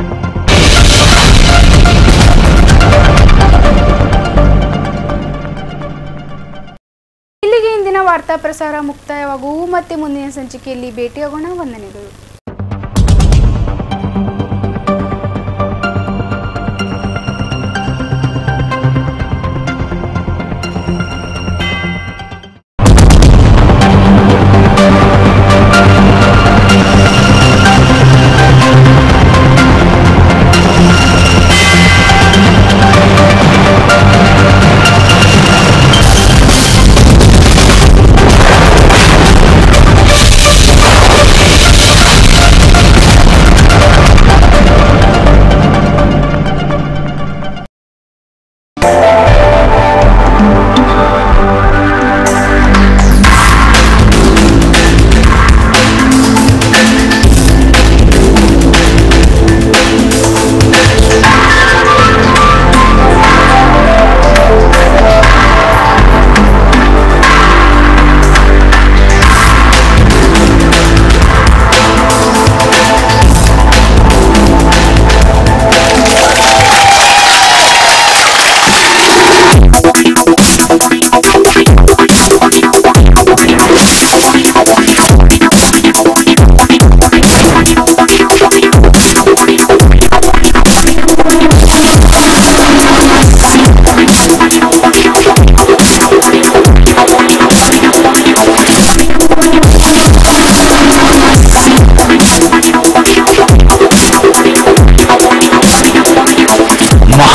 ಇಲ್ಲಿಗೆ ಇಂದಿನ ವಾರ್ತಾ ಪ್ರಸಾರ ಮುಕ್ತಾಯವಾಗುವು ಮತ್ತೆ ಮುಂದಿನ ಸಂಚಿಕೆಯಲ್ಲಿ ಭೇಟಿಯಾಗೋಣ ವಂದನೆಗಳು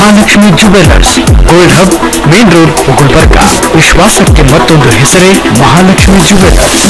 Mahalakshmi jewellers gold hub main road Gulbarga ವಿಶ್ವಾಸಕ್ಕೆ ಮತ್ತೊಂದು ಹೆಸರೇ ಮಹಾಲಕ್ಷ್ಮಿ ಜುವೆಲ್ಲರ್ಸ್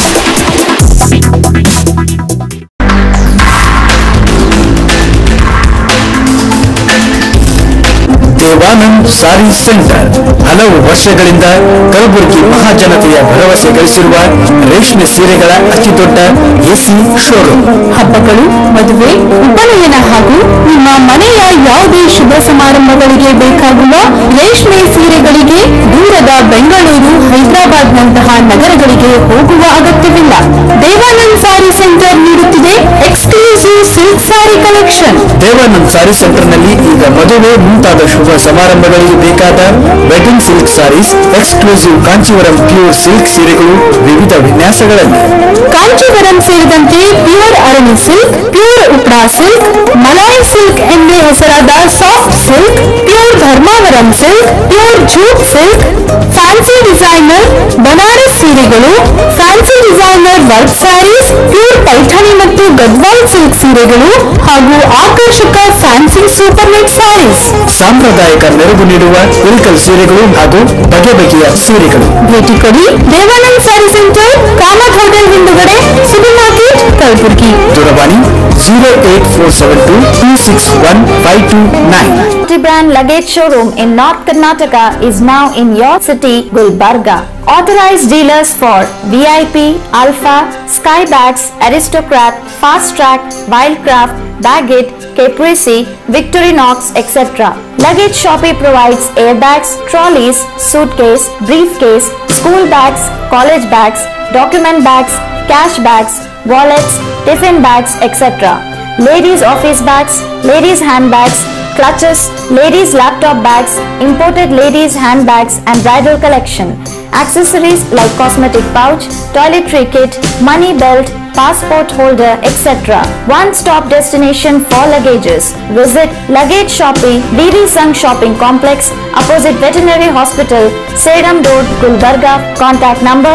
ದೇವಾನಂದ್ ಸಾರಿ ಸೆಂಟರ್ ಹಲವು ವರ್ಷಗಳಿಂದ ಕಲಬುರಗಿ ಮಹಾಜನತೆಯ ಭರವಸೆ ಗಳಿಸಿರುವ ರೇಷ್ಮೆ ಸೀರೆಗಳ ಅತಿ ದೊಡ್ಡ ಎಸಿ ಶೋರೂಮ್ ಹಬ್ಬಗಳು ಮದುವೆ ಉಪನಯನ ಹಾಗೂ ನಿಮ್ಮ ಮನೆಯ ಯಾವುದೇ ಶುಭ ಸಮಾರಂಭಗಳಿಗೆ ಬೇಕಾಗುವ ರೇಷ್ಮೆ ಸೀರೆಗಳಿಗೆ ದೂರದ ಬೆಂಗಳೂರು ಹೈದರಾಬಾದ್ನಂತಹ ನಗರಗಳಿಗೆ ಹೋಗುವ ಅಗತ್ಯವಿಲ್ಲ ದೇವಾನಂದ್ ಸಾರಿ ಸೆಂಟರ್ ನೀಡುತ್ತಿದೆ exclusive silk sari collection Devanand sari ಸೆಂಟರ್ನಲ್ಲಿ ಈಗ ಮದುವೆ ಮುಂತಾದ ಶುಭ ಸಮಾರಂಭಗಳಿಗೆ ಬೇಕಾದ wedding silk saris exclusive Kanjeevaram pure silk ಸೀರೆಗಳು ವಿವಿಧ ವಿನ್ಯಾಸಗಳಲ್ಲಿ ಕಾಂಚೀವರಂ ಸೇರಿದಂತೆ ಪ್ಯೂರ್ ಅರಣಿ ಸಿಲ್ಕ್ ಪ್ಯೂರ್ ಉಪ್ರಾ ಸಿಲ್ಕ್ ಮಲಾಯಿ ಸಿಲ್ಕ್ ಎಂದೇ ಹೆಸರಾದ soft silk pure Dharmavaram silk pure jute silk fancy designer Banaras ಸೀರೆಗಳು fancy designer work saris pure Paithani ಮತ್ತು ಗದ್ವಾಲ್ ಸಿಲ್ಕ್ ಸೀರೆಗಳು ಹಾಗೂ ಆಕರ್ಷಕ ಫ್ಯಾನ್ಸಿ ಸೂಪರ್ ನೆಟ್ ಸ್ಯಾರೀಸ್ ಸಾಂಪ್ರದಾಯಿಕ ಮೆರುಗು ನೀಡುವ ಇಲ್ಕಲ್ ಸೀರೆಗಳು ಹಾಗೂ ಬಗೆ ಬಗೆಯ ಸೀರೆಗಳು ಭೇಟಿ ಕೊಡಿ ದೇವಾನಂದ್ ಸ್ಯಾರಿ ಸೆಂಟರ್ ಕಾಮತ್ ಹೋಟೆಲ್ ಹಿಂದುಗಡೆ ಸೂಪರ್ ಮಾರ್ಕೆಟ್ ಕಲಬುರಗಿ ದೂರವಾಣಿ zero eight four seven two two six one five two nine Multi-brand luggage showroom in North Karnataka is now in your city, Gulbarga. Authorized dealers for VIP, Alpha, Skybags, Aristocrat, Fast Track, Wildcraft, Baggett, Caprese, Victorinox, etc. Luggage Shoppe provides airbags, trolleys, suitcase, briefcase, school bags, college bags, document bags, cash bags, wallets, tiffin bags, etc. Ladies office bags, ladies handbags, clutches, ladies laptop bags, imported ladies handbags and bridal collection. Accessories like cosmetic pouch, toiletry kit, money belt, passport holder, etc. One-stop destination for luggages. Visit Luggage Shopping, DD Sung Shopping Complex, opposite Veterinary Hospital, Sedam Road, Gulbarga. Contact number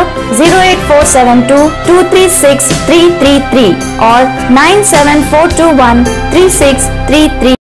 08472 236 333 or 97421 3633.